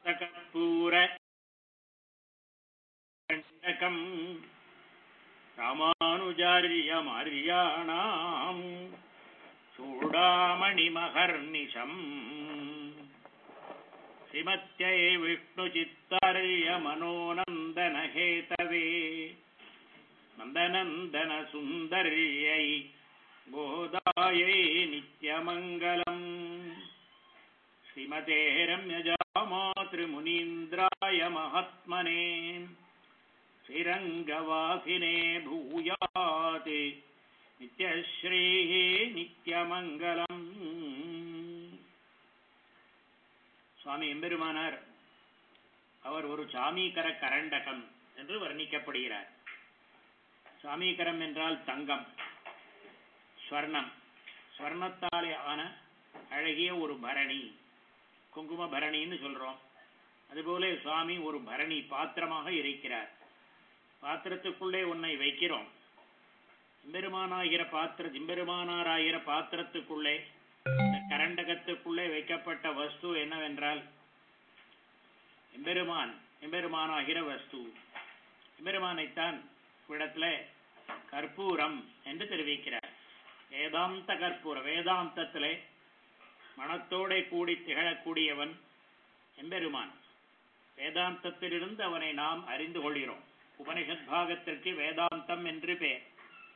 கற்பூர கண்டகம் ராமானுஜாரியமாரியாணாம் சூடாமணிமகர்நிஷம் श्रीमत्यै विष्णुचित्तार्यमनोनन्दनहेतवे नन्दनन्दनसुन्दर्यै बोधायै नित्यमङ्गलम् श्रीमते रम्यजामातृमुनीन्द्राय महात्मने श्रीरङ्गवासिने भूयात् नित्यश्रीः नित्यमङ्गलम् சுவாமி எம்பெருமானார் அவர் ஒரு சாமீகர கரண்டகம் என்று வர்ணிக்கப்படுகிறார் சாமீகரம் என்றால் தங்கம் ஸ்வர்ணம் ஸ்வர்ணத்தாலே ஆன அழகிய ஒரு பரணி குங்கும பரணின்னு சொல்றோம் அதுபோல சுவாமி ஒரு பரணி பாத்திரமாக இருக்கிறார் பாத்திரத்துக்குள்ளே உன்னை வைக்கிறோம் எம்பெருமானாகிற பாத்திர எம்பெருமானாராகிற பாத்திரத்துக்குள்ளே இந்த கரண்டகத்துக்குள்ளே வைக்கப்பட்ட வஸ்து என்னவென்றால் எம்பெருமான் எம்பெருமானாகிற வஸ்து எம்பெருமானைத்தான் இடத்துல கற்பூரம் என்று தெரிவிக்கிறார் வேதாந்த கற்பூர வேதாந்தத்திலே மனத்தோட கூடி திகழக்கூடியவன் எம்பெருமான் வேதாந்தத்திலிருந்து அவனை நாம் அறிந்து கொள்கிறோம் உபனிஷத் பாகத்திற்கு வேதாந்தம் என்று பெயர்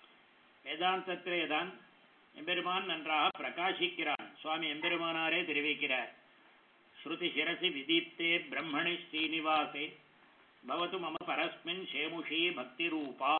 வேதாந்தத்திலேதான் எம்பெருமான் நன்றாக பிரகாசிக்கிறான் சுவாமி எம்பெருமானாரே தெரிவிக்கிறார் ஸ்ருதி சிரசி விதீப்தே பிரம்மணி ஸ்ரீனிவாசே பவத்து மம பரஸ்மின் சேமுஷி பக்தி ரூபா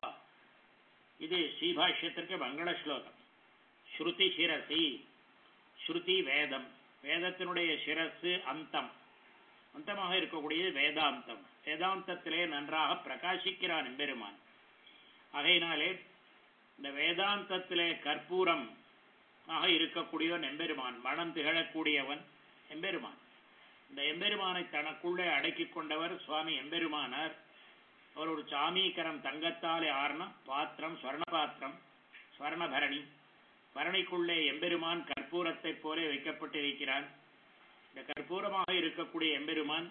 இது ஸ்ரீபாஷ்யத்திற்கு மங்கள ஸ்லோகம் ஸ்ருதி சிரசி ஸ்ருதி வேதம் வேதத்தினுடைய சிரசு அந்தம் அந்தமாக இருக்கக்கூடியது வேதாந்தம் வேதாந்தத்திலே நன்றாக பிரகாசிக்கிறான் எம்பெருமான் ஆகையினாலே இந்த வேதாந்தத்திலே கற்பூரம் ஆக இருக்கக்கூடியவன் எம்பெருமான் மனம் திகழக்கூடியவன் எம்பெருமான் இந்த எம்பெருமானை தனக்குள்ளே அடக்கிக் கொண்டவர் சுவாமி எம்பெருமானார் அவர் ஒரு சாமீகரம் தங்கத்தாலே ஆர்ன பாத்திரம் ஸ்வர்ண பாத்திரம் ஸ்வர்ணபரணி பரணிக்குள்ளே எம்பெருமான் கற்பூரத்தைப் போல வைக்கப்பட்டிருக்கிறான் இந்த கற்பூரமாக இருக்கக்கூடிய எம்பெருமான்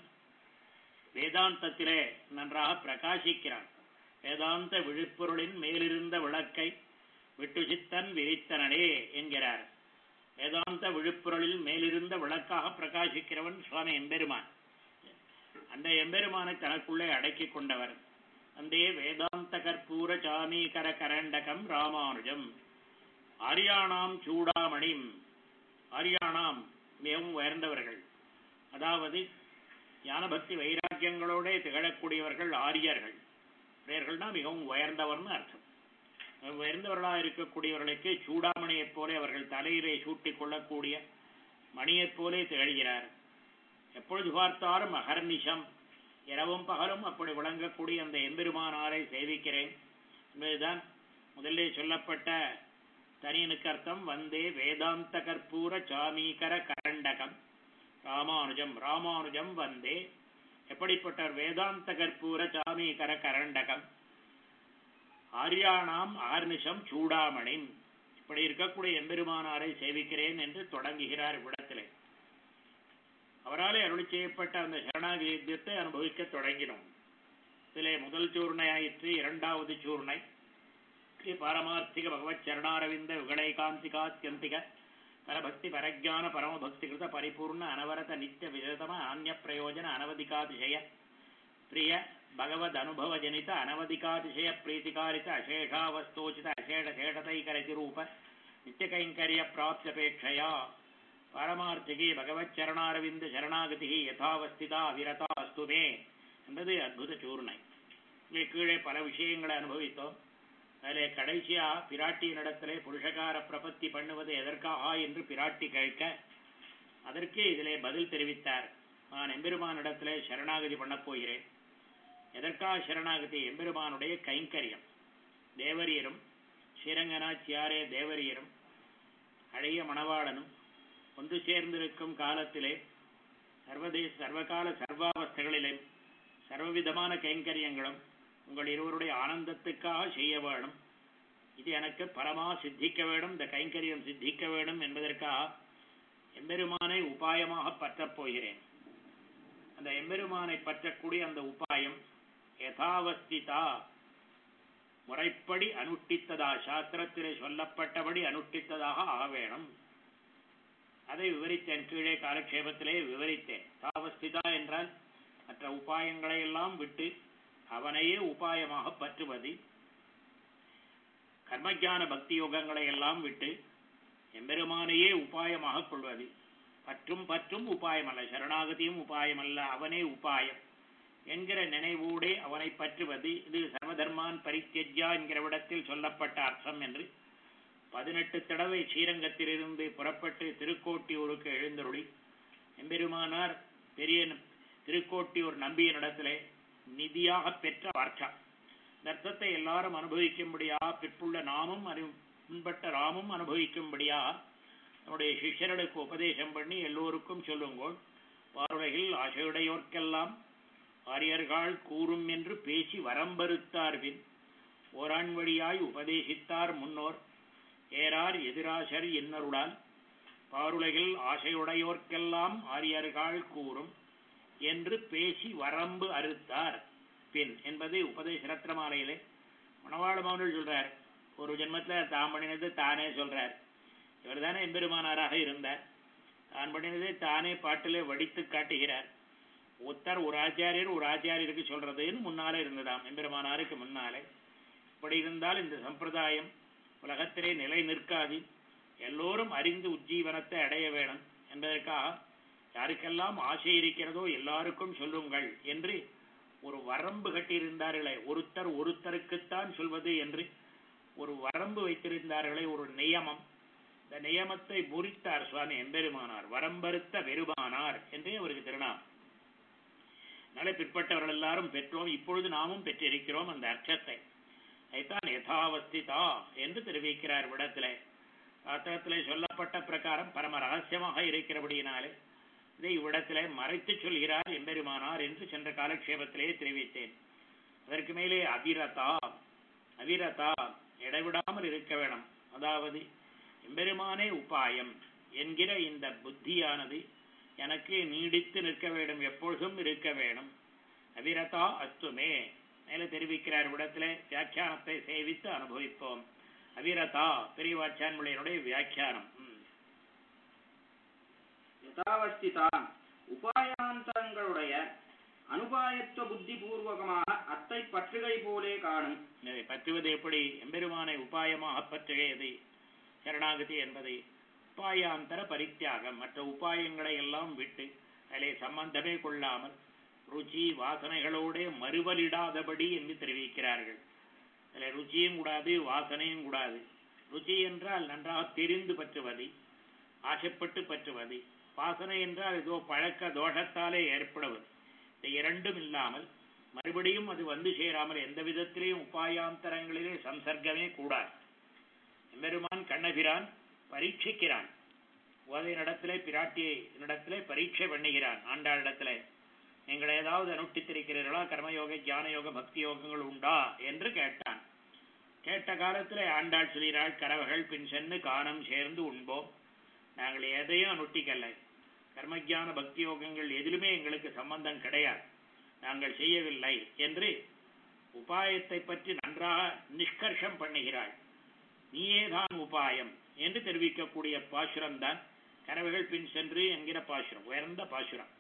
வேதாந்தத்திலே நன்றாக பிரகாசிக்கிறான் வேதாந்த விழுப்பொருளின் மேலிருந்த விளக்கை விட்டுசித்தன் விரித்தனனே என்கிறார் வேதாந்த விழுப்புரலில் மேலிருந்த விளக்காக பிரகாசிக்கிறவன் சுவாமி எம்பெருமான் அந்த எம்பெருமானை தனக்குள்ளே அடக்கிக் கொண்டவர் அந்தே வேதாந்த கற்பூர சாமீகர கரண்டகம் ராமானுஜம் ஆரியானாம் சூடாமணிம் ஆரியானாம் மிகவும் உயர்ந்தவர்கள் அதாவது ஞானபக்தி வைராக்கியங்களோட திகழக்கூடியவர்கள் ஆரியர்கள் இவர்கள்னா மிகவும் உயர்ந்தவர்னு அர்த்தம் உயர்ந்தவர்களாக இருக்கக்கூடியவர்களுக்கு சூடாமணியைப் போல அவர்கள் தலையிலே சூட்டிக் கொள்ளக்கூடிய மணியைப் போலே திகழ்கிறார் எப்பொழுது பார்த்தாலும் அகர்நிஷம் இரவும் பகலும் அப்படி விளங்கக்கூடிய அந்த எம்பெருமானாரை சேவிக்கிறேன் என்பதுதான் முதலே சொல்லப்பட்ட தனியனுக்கு அர்த்தம் வந்தே வேதாந்த கற்பூர சாமீகர கரண்டகம் ராமானுஜம் ராமானுஜம் வந்தே எப்படிப்பட்ட வேதாந்த கற்பூர சாமீகர கரண்டகம் ஆரியானாம் ஆர்னிஷம் சூடாமணி இப்படி இருக்கக்கூடிய எம்பெருமானாரை சேவிக்கிறேன் என்று தொடங்குகிறார் இவ்விடத்திலே அவராலே அருளி செய்யப்பட்ட அந்த சரணாகிரியத்தை அனுபவிக்க தொடங்கினோம் இதிலே முதல் சூர்ணை ஆயிற்று இரண்டாவது சூர்ணை ஸ்ரீ பாரமார்த்திக பகவத் சரணாரவிந்த விகடை காந்திகாத்தியந்திக பரபக்தி பரஜான பரமபக்தி கிருத பரிபூர்ண அனவரத நித்திய விசதம அந்நிய பிரயோஜன அனவதிகாதிசய பிரிய ಭಗವದ್ ಅನುಭವ ಜನಿತ ಅನವಧಿಕಾತಿಶಯ ಪ್ರೀತಿಕಾರಿತ ಅಶೇಷಾವಸ್ತೋಚಿತ ಅಶೇಷ ಶೇಷತೈಕರತಿ ರೂಪ ನಿತ್ಯ ಕೈಂಕರ್ಯ ಪ್ರಾಪ್ತ್ಯಪೇಕ್ಷೆಯ ಪಾರಮಾರ್ಥಿಗೆ ಭಗವಚ್ಚರಣಾರವಿಂದ ಶರಣಾಗತಿ ಯಥಾವಸ್ಥಿதா அவிரதா அஸ்துமே என்பது அற்புத சூர்ணை இங்கே கீழே பல விஷயங்களை அனுபவித்தோம் அதில் கடைசியா பிராட்டியினிடத்திலே புருஷகார பிரபத்தி பண்ணுவது எதற்காக என்று பிராட்டி கேட்க அதற்கு இதிலே பதில் தெரிவித்தார் நான் எம்பெருமானிடத்திலே சரணாகதி பண்ணப் போகிறேன் எதற்காக சரணாகதி எம்பெருமானுடைய கைங்கரியம் தேவரியரும் ஸ்ரீரங்கநாச்சியாரே தேவரியரும் அழகிய மணவாளனும் ஒன்று சேர்ந்திருக்கும் காலத்திலே சர்வதேச சர்வகால சர்வாவஸ்தைகளிலே சர்வவிதமான கைங்கரியங்களும் உங்கள் இருவருடைய ஆனந்தத்துக்காக செய்ய வேணும் இது எனக்கு பரமா சித்திக்க வேண்டும் இந்த கைங்கரியம் சித்திக்க வேண்டும் என்பதற்காக எம்பெருமானை உபாயமாக பற்றப் போகிறேன் அந்த எம்பெருமானை பற்றக்கூடிய அந்த உபாயம் யதாவஸ்திதா முறைப்படி அனுஷ்டித்ததா சாஸ்திரத்திலே சொல்லப்பட்டபடி அனுஷ்டித்ததாக ஆக வேணும் அதை விவரித்தேன் கீழே காலக்ஷேபத்திலே விவரித்தேன் தாவஸ்திதா என்றால் மற்ற உபாயங்களை எல்லாம் விட்டு அவனையே உபாயமாக பற்றுவது கர்மஜான பக்தி யோகங்களை எல்லாம் விட்டு எம்பெருமானையே உபாயமாக கொள்வது பற்றும் பற்றும் உபாயம் அல்ல சரணாகதியும் உபாயம் அல்ல அவனே உபாயம் என்கிற நினைவோடே அவனை பற்றுவது இது சர்வதர்மான் பரித்தியஜா என்கிற விடத்தில் சொல்லப்பட்ட அர்த்தம் என்று பதினெட்டு தடவை ஸ்ரீரங்கத்திலிருந்து புறப்பட்டு திருக்கோட்டியூருக்கு எழுந்தருளி எம்பெருமானார் பெரிய திருக்கோட்டியூர் நம்பிய நடத்திலே நிதியாக பெற்ற வார்த்தா இந்த அர்த்தத்தை எல்லாரும் அனுபவிக்கும்படியா பிற்புள்ள நாமும் அனு முன்பட்ட ராமும் அனுபவிக்கும்படியா நம்முடைய சிஷ்யர்களுக்கு உபதேசம் பண்ணி எல்லோருக்கும் சொல்லுங்கள் பார்வையில் ஆசையுடையோர்க்கெல்லாம் ஆரியர்கள் கூறும் என்று பேசி வரம்பறுத்தார்பின் ஓராண் வழியாய் உபதேசித்தார் முன்னோர் ஏறார் எதிராசர் என்னருடால் பாருலகில் ஆசையுடையோர்க்கெல்லாம் ஆரியர்கள் கூறும் என்று பேசி வரம்பு அறுத்தார் பின் என்பது உபதேச ரத்னமாலையிலே மணவாள மௌனல் சொல்றார் ஒரு ஜென்மத்துல தான் பண்ணினது தானே சொல்றார் இவர் தானே எம்பெருமானாராக இருந்தார் தான் பண்ணினதை தானே பாட்டிலே வடித்து காட்டுகிறார் ஒருத்தர் ஒரு ஆச்சாரியர் ஒரு ஆச்சாரியருக்கு சொல்றதுன்னு முன்னாலே இருந்ததாம் எம்பெருமானாருக்கு முன்னாலே இப்படி இருந்தால் இந்த சம்பிரதாயம் உலகத்திலே நிலை நிற்காது எல்லோரும் அறிந்து உஜ்ஜீவனத்தை அடைய வேணும் என்பதற்காக யாருக்கெல்லாம் ஆசை இருக்கிறதோ எல்லாருக்கும் சொல்லுங்கள் என்று ஒரு வரம்பு கட்டியிருந்தார்களே ஒருத்தர் ஒருத்தருக்குத்தான் சொல்வது என்று ஒரு வரம்பு வைத்திருந்தார்களே ஒரு நியமம் இந்த நியமத்தை முறித்தார் சுவாமி எம்பெருமானார் வரம்பறுத்த பெருமானார் என்றே அவருக்கு திருநாம் அதனால பிற்பட்டவர்கள் எல்லாரும் பெற்றோம் இப்பொழுது நாமும் பெற்றிருக்கிறோம் அந்த அர்த்தத்தை அதைத்தான் யதாவஸ்திதா என்று தெரிவிக்கிறார் விடத்திலே சாஸ்திரத்திலே சொல்லப்பட்ட பிரகாரம் பரம ரகசியமாக இருக்கிறபடியினாலே இதை இவ்விடத்திலே மறைத்து சொல்கிறார் எம்பெருமானார் என்று சென்ற காலக்ஷேபத்திலே தெரிவித்தேன் அதற்கு மேலே அபிரதா அபிரதா இடைவிடாமல் இருக்க வேணும் அதாவது எம்பெருமானே உபாயம் என்கிற இந்த புத்தியானது எனக்கு நீடித்து நிற்க வேண்டும் எப்பொழுதும் இருக்க வேணும் அபிரதா அஸ்துமே மேலே தெரிவிக்கிறார் விடத்திலே வியாக்கியானத்தை சேவித்து அனுபவிப்போம் அபிரதா பெரியவாச்சான்முளையனுடைய வியாக்கியானம் யதாவஸ்திதா உபாயாந்தரங்களுடைய அனுபாயத்துவ புத்தி பூர்வகமாக அத்தை பற்றுகை போலே காணும் இதை பற்றுவது எப்படி எம்பெருமானை உபாயமாக பற்றுகையது சரணாகதி என்பதை உபாயாந்தர பரித்தியாகம் மற்ற உபாயங்களை எல்லாம் விட்டு அதிலே சம்பந்தமே கொள்ளாமல் ருச்சி வாசனைகளோட மறுவலிடாதபடி என்று தெரிவிக்கிறார்கள் அதில் ருச்சியும் கூடாது வாசனையும் கூடாது ருச்சி என்றால் நன்றாக தெரிந்து பற்றுவது ஆசைப்பட்டு பற்றுவது வாசனை என்றால் ஏதோ பழக்க தோஷத்தாலே ஏற்படுவது இந்த இரண்டும் இல்லாமல் மறுபடியும் அது வந்து சேராமல் எந்த விதத்திலேயும் உபாயாந்தரங்களிலே சம்சர்க்கமே கூடாது எம்பெருமான் கண்ணபிரான் பரீட்சிக்கிறான் உதய நடத்திலே பிராட்டியை இடத்திலே பரீட்சை பண்ணுகிறான் ஆண்டாளிடத்திலே நீங்கள் ஏதாவது அனுஷ்டித்திருக்கிறீர்களா கர்மயோக ஞான யோக பக்தி யோகங்கள் உண்டா என்று கேட்டான் கேட்ட காலத்திலே ஆண்டாள் சொல்கிறாள் கறவைகள் பின் சென்று காணம் சேர்ந்து உண்போம் நாங்கள் எதையும் அனுஷ்டிக்கலை கர்மஜான பக்தி யோகங்கள் எதிலுமே எங்களுக்கு சம்பந்தம் கிடையாது நாங்கள் செய்யவில்லை என்று உபாயத்தை பற்றி நன்றாக நிஷ்கர்ஷம் பண்ணுகிறாள் நீயேதான் உபாயம் என்று தெரிவிக்கக்கூடிய பாசுரம் தான் கறவைகள் பின் சென்று என்கிற பாசுரம் உயர்ந்த பாசுரம்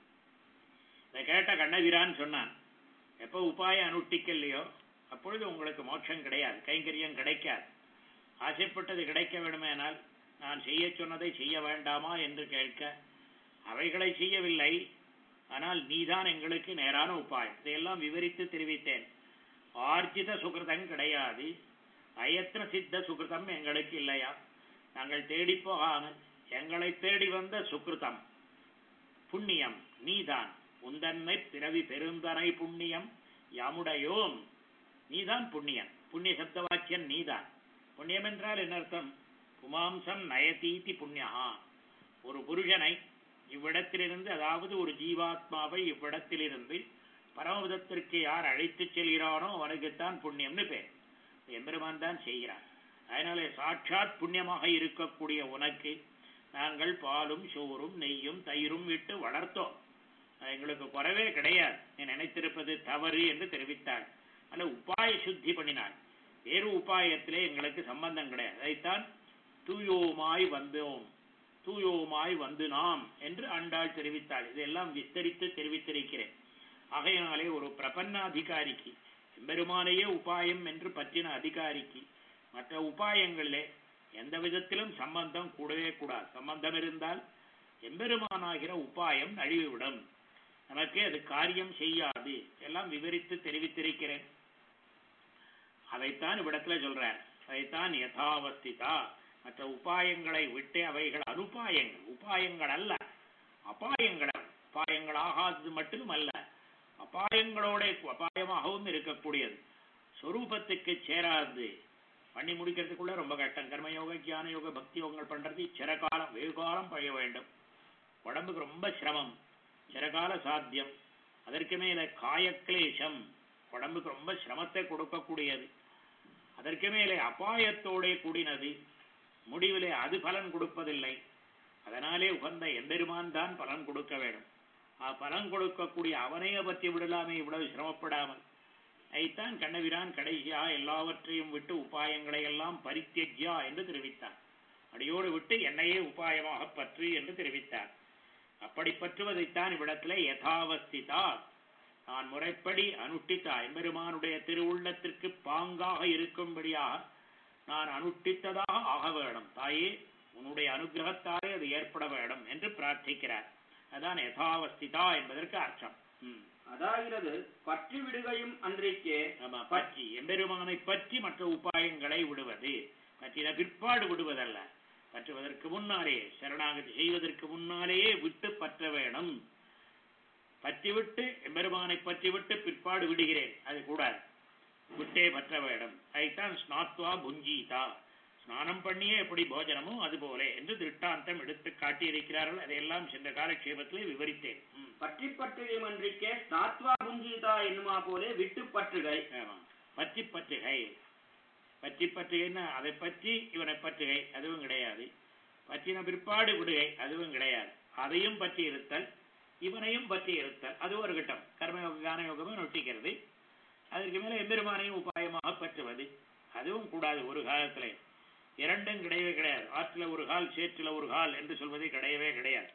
இதை கேட்ட கண்ணவீரான் சொன்னான் எப்போ உபாயம் அனுஷ்டிக்கலையோ அப்பொழுது உங்களுக்கு மோட்சம் கிடையாது கைங்கரியம் கிடைக்காது ஆசைப்பட்டது கிடைக்க வேண்டுமேனால் நான் செய்ய சொன்னதை செய்ய வேண்டாமா என்று கேட்க அவைகளை செய்யவில்லை ஆனால் நீதான் எங்களுக்கு நேரான உபாயம் இதையெல்லாம் விவரித்து தெரிவித்தேன் ஆர்ஜித சுகிருதம் கிடையாது அயத்ன சித்த சுகிருதம் எங்களுக்கு இல்லையா நாங்கள் தேடி போகாமல் எங்களை தேடி வந்த சுகிருதம் புண்ணியம் நீதான் உந்தன்மை பிறவி பெருந்தனை புண்ணியம் யாமுடையோம் நீதான் புண்ணியம் புண்ணிய சப்த வாக்கியம் நீதான் புண்ணியம் என்றால் என்ன அர்த்தம் புமாம்சம் நயதீதி புண்ணியா ஒரு புருஷனை இவ்விடத்திலிருந்து அதாவது ஒரு ஜீவாத்மாவை இவ்விடத்திலிருந்து பரமபதத்திற்கு யார் அழைத்துச் செல்கிறானோ அவனுக்குத்தான் புண்ணியம்னு பேர் எம்பெருமான் தான் செய்கிறான் அதனாலே சாட்சாத் புண்ணியமாக இருக்கக்கூடிய உனக்கு நாங்கள் பாலும் சோறும் நெய்யும் தயிரும் விட்டு வளர்த்தோம் அது எங்களுக்கு குறவே கிடையாது நீ நினைத்திருப்பது தவறு என்று தெரிவித்தாள் அல்ல உபாய சுத்தி பண்ணினாள் வேறு உபாயத்திலே எங்களுக்கு சம்பந்தம் கிடையாது அதைத்தான் தூயோமாய் வந்தோம் தூயோமாய் வந்து நாம் என்று ஆண்டாள் தெரிவித்தாள் இதெல்லாம் விஸ்தரித்து தெரிவித்திருக்கிறேன் ஆகையினாலே ஒரு பிரபன்ன அதிகாரிக்கு எம்பெருமானையே உபாயம் என்று பற்றின அதிகாரிக்கு மற்ற உபாயங்களிலே எந்த விதத்திலும் சம்பந்தம் கூடவே கூடாது சம்பந்தம் இருந்தால் எம்பெருமானாகிற உபாயம் நழுவிவிடும் நமக்கு அது காரியம் செய்யாது எல்லாம் விவரித்து தெரிவித்திருக்கிறேன் அதைத்தான் இவ்விடத்துல சொல்றார் அதைத்தான் யதாவஸ்திதா மற்ற உபாயங்களை விட்டு அவைகள் அனுபாயங்கள் உபாயங்கள் அல்ல அபாயங்கள் உபாயங்கள் ஆகாதது மட்டும் அல்ல அபாயங்களோட அபாயமாகவும் இருக்கக்கூடியது சொரூபத்துக்கு சேராது பண்ணி முடிக்கிறதுக்குள்ள ரொம்ப கஷ்டம் கர்மயோக ஞான யோக பக்தி யோகங்கள் பண்றது சிறகாலம் வெகு காலம் பழைய வேண்டும் உடம்புக்கு ரொம்ப சிரமம் சிறகால சாத்தியம் அதற்கு மேல காயக்லேசம் உடம்புக்கு ரொம்ப சிரமத்தை கொடுக்கக்கூடியது அதற்கு மேலே அபாயத்தோட கூடினது முடிவிலே அது பலன் கொடுப்பதில்லை அதனாலே உகந்த எம்பெருமான் தான் பலன் கொடுக்க வேண்டும் ஆ பலன் கொடுக்கக்கூடிய அவனையே பற்றி விடலாமே இவ்வளவு சிரமப்படாமல் ஐத்தான் கண்ணவிரான் கடைசியா எல்லாவற்றையும் விட்டு உபாயங்களை எல்லாம் பரித்தியஜ்யா என்று தெரிவித்தார் அடியோடு விட்டு என்னையே உபாயமாக பற்று என்று தெரிவித்தார் அப்படி பற்றுவதைத்தான் இவ்விடத்திலே யதாவஸ்திதா நான் முறைப்படி அனுஷ்டித்தா எம்பெருமானுடைய திருவுள்ளத்திற்கு பாங்காக இருக்கும்படியாக நான் அனுஷ்டித்ததாக ஆக வேணும் தாயே உன்னுடைய அனுகிரகத்தாலே அது ஏற்பட வேண்டும் என்று பிரார்த்திக்கிறார் அதான் யதாவஸ்திதா என்பதற்கு அர்த்தம் ம். அதாகிறது பற்றி விடுகையும் அன்றைக்கே ஆமா பற்றி எம்பெருமானை பற்றி மற்ற உபாயங்களை விடுவது பற்றின பிற்பாடு விடுவதல்ல பற்றுவதற்கு முன்னாலே சரணாகதி செய்வதற்கு முன்னாலேயே விட்டு பற்ற வேணும் பற்றி விட்டு எம்பெருமானை பற்றி விட்டு பிற்பாடு விடுகிறேன் அது கூடாது விட்டே பற்ற வேணும் அதைத்தான் ஸ்நாத்வா புஞ்சீதா ஸ்நானம் பண்ணியே எப்படி போஜனமோ அது போல என்று திருட்டாந்தம் எடுத்து காட்டியிருக்கிறார்கள் அதையெல்லாம் சென்ற காலக்ஷேபத்திலே விவரித்தேன் ம். பற்றி பற்றுகையும் அன்றைக்கே ஸ்நாத்வா புஞ்சீதா என்னுமா போலே விட்டு பற்றுகை ஆமா பற்றி பற்றுகை பற்றி பற்றுகைன்னா அதை பற்றி இவனை பற்றுகை அதுவும் கிடையாது பற்றின பிற்பாடு விடுகை அதுவும் கிடையாது அதையும் பற்றி இருத்தல் இவனையும் பற்றி இருத்தல் அது ஒரு கட்டம் கர்மயோக கான யோகமும் நொட்டிக்கிறது அதற்கு மேல எம்பெருமானையும் உபாயமாக பற்றுவது அதுவும் கூடாது ஒரு காலத்திலே இரண்டும் கிடையவே கிடையாது ஆற்றுல ஒரு கால் சேற்றுல ஒரு கால் என்று சொல்வது கிடையவே கிடையாது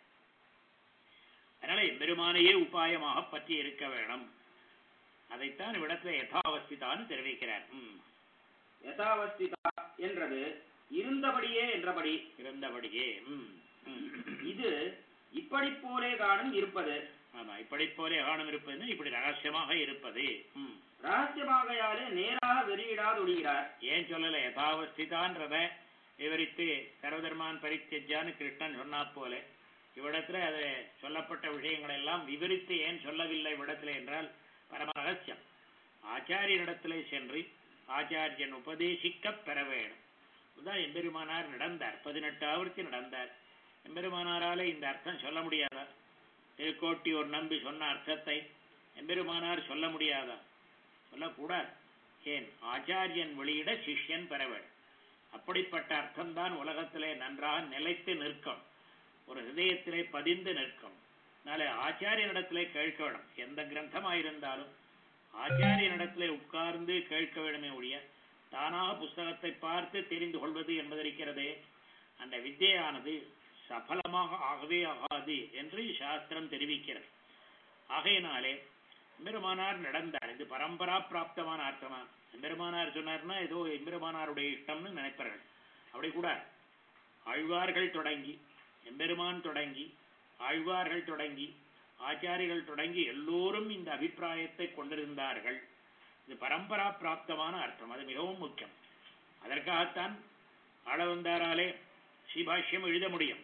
அதனால எம்பெருமானையே உபாயமாக பற்றி இருக்க வேணும் அதைத்தான் இவ்விடத்துல யதாவஸ்திதான்னு தெரிவிக்கிறார் ம். யதாவஸ்திதா என்றது இருந்தபடியே என்றபடி இருந்தபடியே ம். ம். இது இப்படி போலே காணும் இருப்பது ஆமா இப்படி போலே காணும் இருப்பதுன்னா இப்படி ரகசியமாக இருப்பது ம். ரகசியமாகையாலே நேராக வெளியிடாதொடுகிறார் ஏன் சொல்லல யதாவஸ்திதான்றத விவரித்து சர்வதர்மான் பரித்தஜான்னு கிருஷ்ணன் சொன்னா போல இவ்விடத்துல அது சொல்லப்பட்ட விஷயங்களை எல்லாம் விவரித்து ஏன் சொல்லவில்லை இவ்விடத்துல என்றால் பரம ரகசியம் ஆச்சாரியனிடத்திலே சென்று ஆச்சாரியன் உபதேசிக்க பெற வேணும் இதுதான் எம்பெருமானார் நடந்தார் பதினெட்டு ஆவர்த்தி நடந்தார் எம்பெருமானாராலே இந்த அர்த்தம் சொல்ல முடியாதா திருக்கோட்டியோர் நம்பி சொன்ன அர்த்தத்தை எம்பெருமானார் சொல்ல முடியாதா சொல்லக்கூடாது ஏன் ஆச்சாரியன் வெளியிட சிஷ்யன் பெற வேண்டும் அப்படிப்பட்ட அர்த்தம்தான் உலகத்திலே நன்றாக நிலைத்து நிற்கும் ஒரு ஹிருதயத்திலே பதிந்து நிற்கும் அதனால ஆச்சாரியனிடத்திலே கேட்க வேணும் எந்த கிரந்தமாயிருந்தாலும் ஆச்சாரியனிடத்திலே உட்கார்ந்து கேட்க வேணுமே ஒழிய தானாக புஸ்தகத்தை பார்த்து தெரிந்து கொள்வது என்பதிருக்கிறதே அந்த வித்தையானது சபலமாக ஆகவே ஆகாது என்று சாஸ்திரம் தெரிவிக்கிறது ஆகையினாலே எம்பெருமானார் நடந்தார் இது பரம்பரா பிராப்தமான அர்த்தமா எம்பெருமானார் சொன்னார்னா ஏதோ எம்பெருமானாருடைய இஷ்டம்னு நினைப்பார்கள் அப்படி கூட ஆழ்வார்கள் தொடங்கி எம்பெருமான் தொடங்கி ஆழ்வார்கள் தொடங்கி ஆச்சாரிகள் தொடங்கி எல்லோரும் இந்த அபிப்பிராயத்தை கொண்டிருந்தார்கள் இது பரம்பரா பிராப்தமான அர்த்தம் அது மிகவும் முக்கியம் அதற்காகத்தான் ஆளவந்தாராலே ஸ்ரீபாஷ்யம் எழுத முடியும்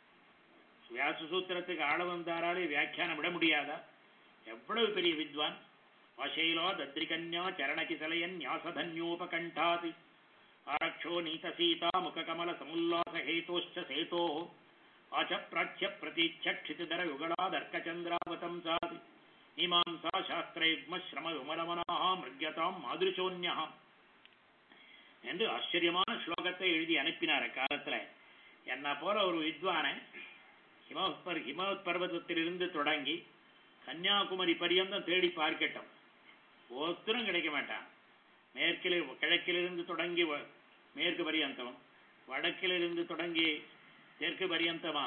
வியாச சூத்திரத்துக்கு ஆளவந்தாராலே வியாக்கியானம் விட முடியாதா எவ்வளவு பெரிய வித்வான் வசைலோ தத்ரிகன்யா சரணகிசலயன் ஞாசதன்யோபகண்டாதி ஆரக்ஷோ நீத சீதா முககமல சமுல்லாச ஹேதோச்ச சேதோ ஆச்ச பிராச்சிய பிரதீட்ச க்ஷிதிதர யுகளாதர்க்கச்சந்திராவதம் சாதி மீமாம்சா சாஸ்திரயுக்ம ஸ்ரம விமலமனாக மிருக்யதாம் மாதிருச்சோன்யா என்று ஆச்சரியமான ஸ்லோகத்தை எழுதி அனுப்பினார் காலத்துல என்ன போல ஒரு வித்வானை ஹிமவத் ஹிமவத் பர்வதத்திலிருந்து தொடங்கி கன்னியாகுமரி பரியந்தம் தேடி பார்க்கட்டும் ஒருத்தரும் கிடைக்க மாட்டான் மேற்கில் கிழக்கிலிருந்து தொடங்கி வ- மேற்கு பரியந்தம் வடக்கிலிருந்து தொடங்கி தெற்கு பரியந்தமா